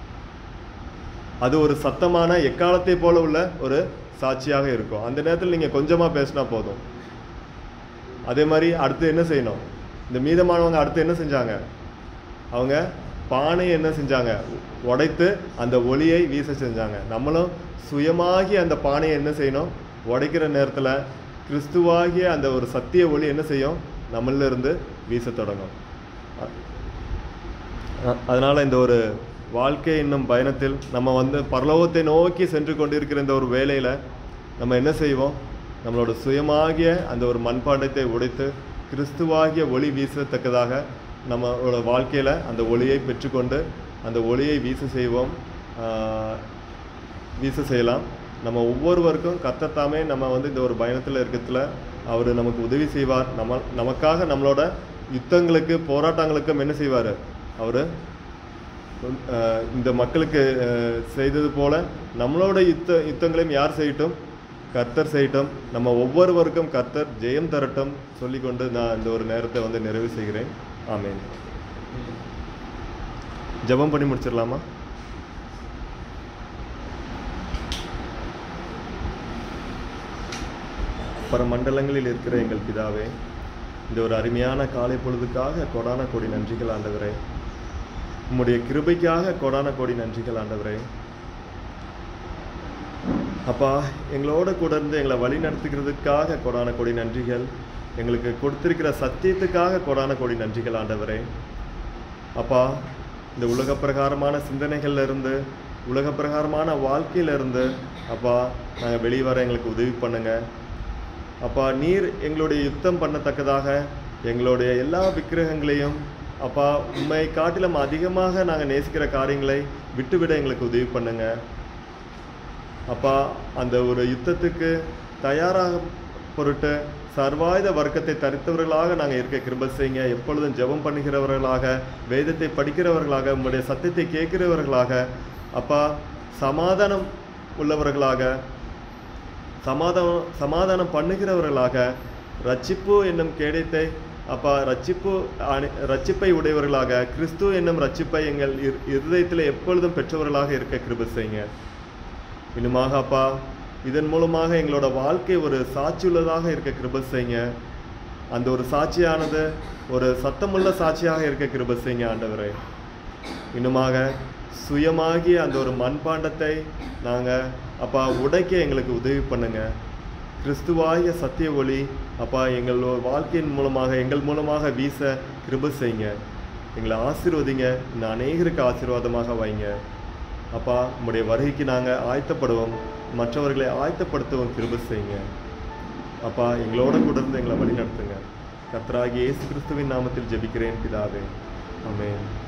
அது ஒரு சத்தமான எக்காலத்தை போல உள்ள ஒரு சாட்சியாக இருக்கும் அந்த நேரத்தில் நீங்கள் கொஞ்சமாக பேசினா போதும் அதே மாதிரி அடுத்து என்ன செய்யணும் இந்த மீதமானவங்க அடுத்து என்ன செஞ்சாங்க அவங்க பானையை என்ன செஞ்சாங்க உடைத்து அந்த ஒளியை வீச செஞ்சாங்க நம்மளும் சுயமாகி அந்த பானையை என்ன செய்யணும் உடைக்கிற நேரத்தில் கிறிஸ்துவாகிய அந்த ஒரு சத்திய ஒளி என்ன செய்யும் நம்மள இருந்து வீச தொடங்கும் அ- அ- அதனால இந்த ஒரு வாழ்க்கை என்னும் பயணத்தில் நம்ம வந்து பரலோகத்தை நோக்கி சென்று கொண்டிருக்கிற இந்த ஒரு வேலையில் நம்ம என்ன செய்வோம் நம்மளோட சுயமாகிய அந்த ஒரு மண்பாண்டத்தை உடைத்து கிறிஸ்துவாகிய ஒளி வீசத்தக்கதாக நம்மளோட வாழ்க்கையில் அந்த ஒளியை பெற்றுக்கொண்டு அந்த ஒளியை வீச செய்வோம் ஆஹ், வீச செய்யலாம் நம்ம ஒவ்வொருவருக்கும் கத்தத்தாமே நம்ம வந்து இந்த ஒரு பயணத்தில் இருக்கிறதுல அவர் நமக்கு உதவி செய்வார் நம்ம நமக்காக நம்மளோட யுத்தங்களுக்கு போராட்டங்களுக்கும் என்ன செய்வார் அவர் இந்த மக்களுக்கு அஹ், செய்தது போல நம்மளோட யுத்த யுத்தங்களையும் யார் செய்யட்டும் கர்த்தர் செய்யட்டும் நம்ம ஒவ்வொருவருக்கும் கர்த்தர் ஜெயம் தரட்டும் சொல்லிக்கொண்டு நான் இந்த ஒரு நேரத்தை வந்து நிறைவு செய்கிறேன் ஆமென் ஜெபம் பண்ணி முடிச்சிடலாமா பரமண்டலங்களில் இருக்கிற எங்கள் பிதாவே இந்த ஒரு அருமையான காலை பொழுதுக்காக கொடான கோடி நன்றிகள் ஆண்டவரே உம்முடைய கிருபைக்காக கொடான கோடி நன்றிகள் ஆண்டவரே அப்பா எங்களோட கூட இருந்து எங்களை வழி நடத்துகிறதுக்காக கொடான கொடி நன்றிகள் எங்களுக்கு கொடுத்திருக்கிற சத்தியத்துக்காக கொடான கொடி நன்றிகள் ஆண்டவரே அப்பா இந்த உலக பிரகாரமான சிந்தனைகள்ல இருந்து உலக பிரகாரமான வாழ்க்கையில இருந்து அப்பா நாங்கள் வெளியே வர எங்களுக்கு உதவி பண்ணுங்க அப்பா நீர் எங்களுடைய யுத்தம் பண்ணத்தக்கதாக எங்களுடைய எல்லா விக்கிரகங்களையும் அப்பா உண்மை காட்டிலும் அதிகமாக நாங்கள் நேசிக்கிற காரியங்களை விட்டுவிட எங்களுக்கு உதவி பண்ணுங்க அப்பா அந்த ஒரு யுத்தத்துக்கு தயாராக பொருட்டு சர்வாயுத வர்க்கத்தை தரித்தவர்களாக நாங்கள் இருக்க கிருப செய்யுங்க எப்பொழுதும் ஜெபம் பண்ணுகிறவர்களாக வேதத்தை படிக்கிறவர்களாக உங்களுடைய சத்தியத்தை கேட்கிறவர்களாக அப்பா சமாதானம் உள்ளவர்களாக சமாதானம் சமாதானம் பண்ணுகிறவர்களாக ரட்சிப்பு என்னும் கேடயத்தை அப்பா ரட்சிப்பு அணி- ரட்சிப்பை உடையவர்களாக கிறிஸ்து என்னும் ரட்சிப்பை எங்கள் இரு- இருதயத்தில் எப்பொழுதும் பெற்றவர்களாக இருக்க கிருப செய்யுங்க இன்னுமாக அப்பா இதன் மூலமாக எங்களோட வாழ்க்கை ஒரு சாட்சியுள்ளதாக இருக்க கிருப செய்யுங்க அந்த ஒரு சாட்சியானது ஒரு சத்தமுள்ள சாட்சியாக இருக்க கிருப செய்யுங்க ஆண்டவரே இன்னுமாக சுயமாகிய அந்த ஒரு மண்பாண்டத்தை நாங்கள் அப்பா உடைக்க எங்களுக்கு உதவி பண்ணுங்க கிறிஸ்துவாகிய சத்திய ஒளி அப்பா எங்கள் வாழ்க்கையின் மூலமாக எங்கள் மூலமாக வீச கிருப செய்யுங்க எங்களை ஆசீர்வதிங்க இந்த அநேகருக்கு ஆசீர்வாதமாக வைங்க அப்பா உம்முடைய வருகைக்கு நாங்கள் ஆயத்தப்படுவோம் மற்றவர்களை ஆயத்தப்படுத்தவும் கிருப செய்யுங்க அப்பா எங்களோட கூட இருந்து எங்களை வழி நடத்துங்க கர்த்தராகிய இயேசு கிறிஸ்துவின் நாமத்தில் ஜெபிக்கிறேன் பிதாவே ஆமென்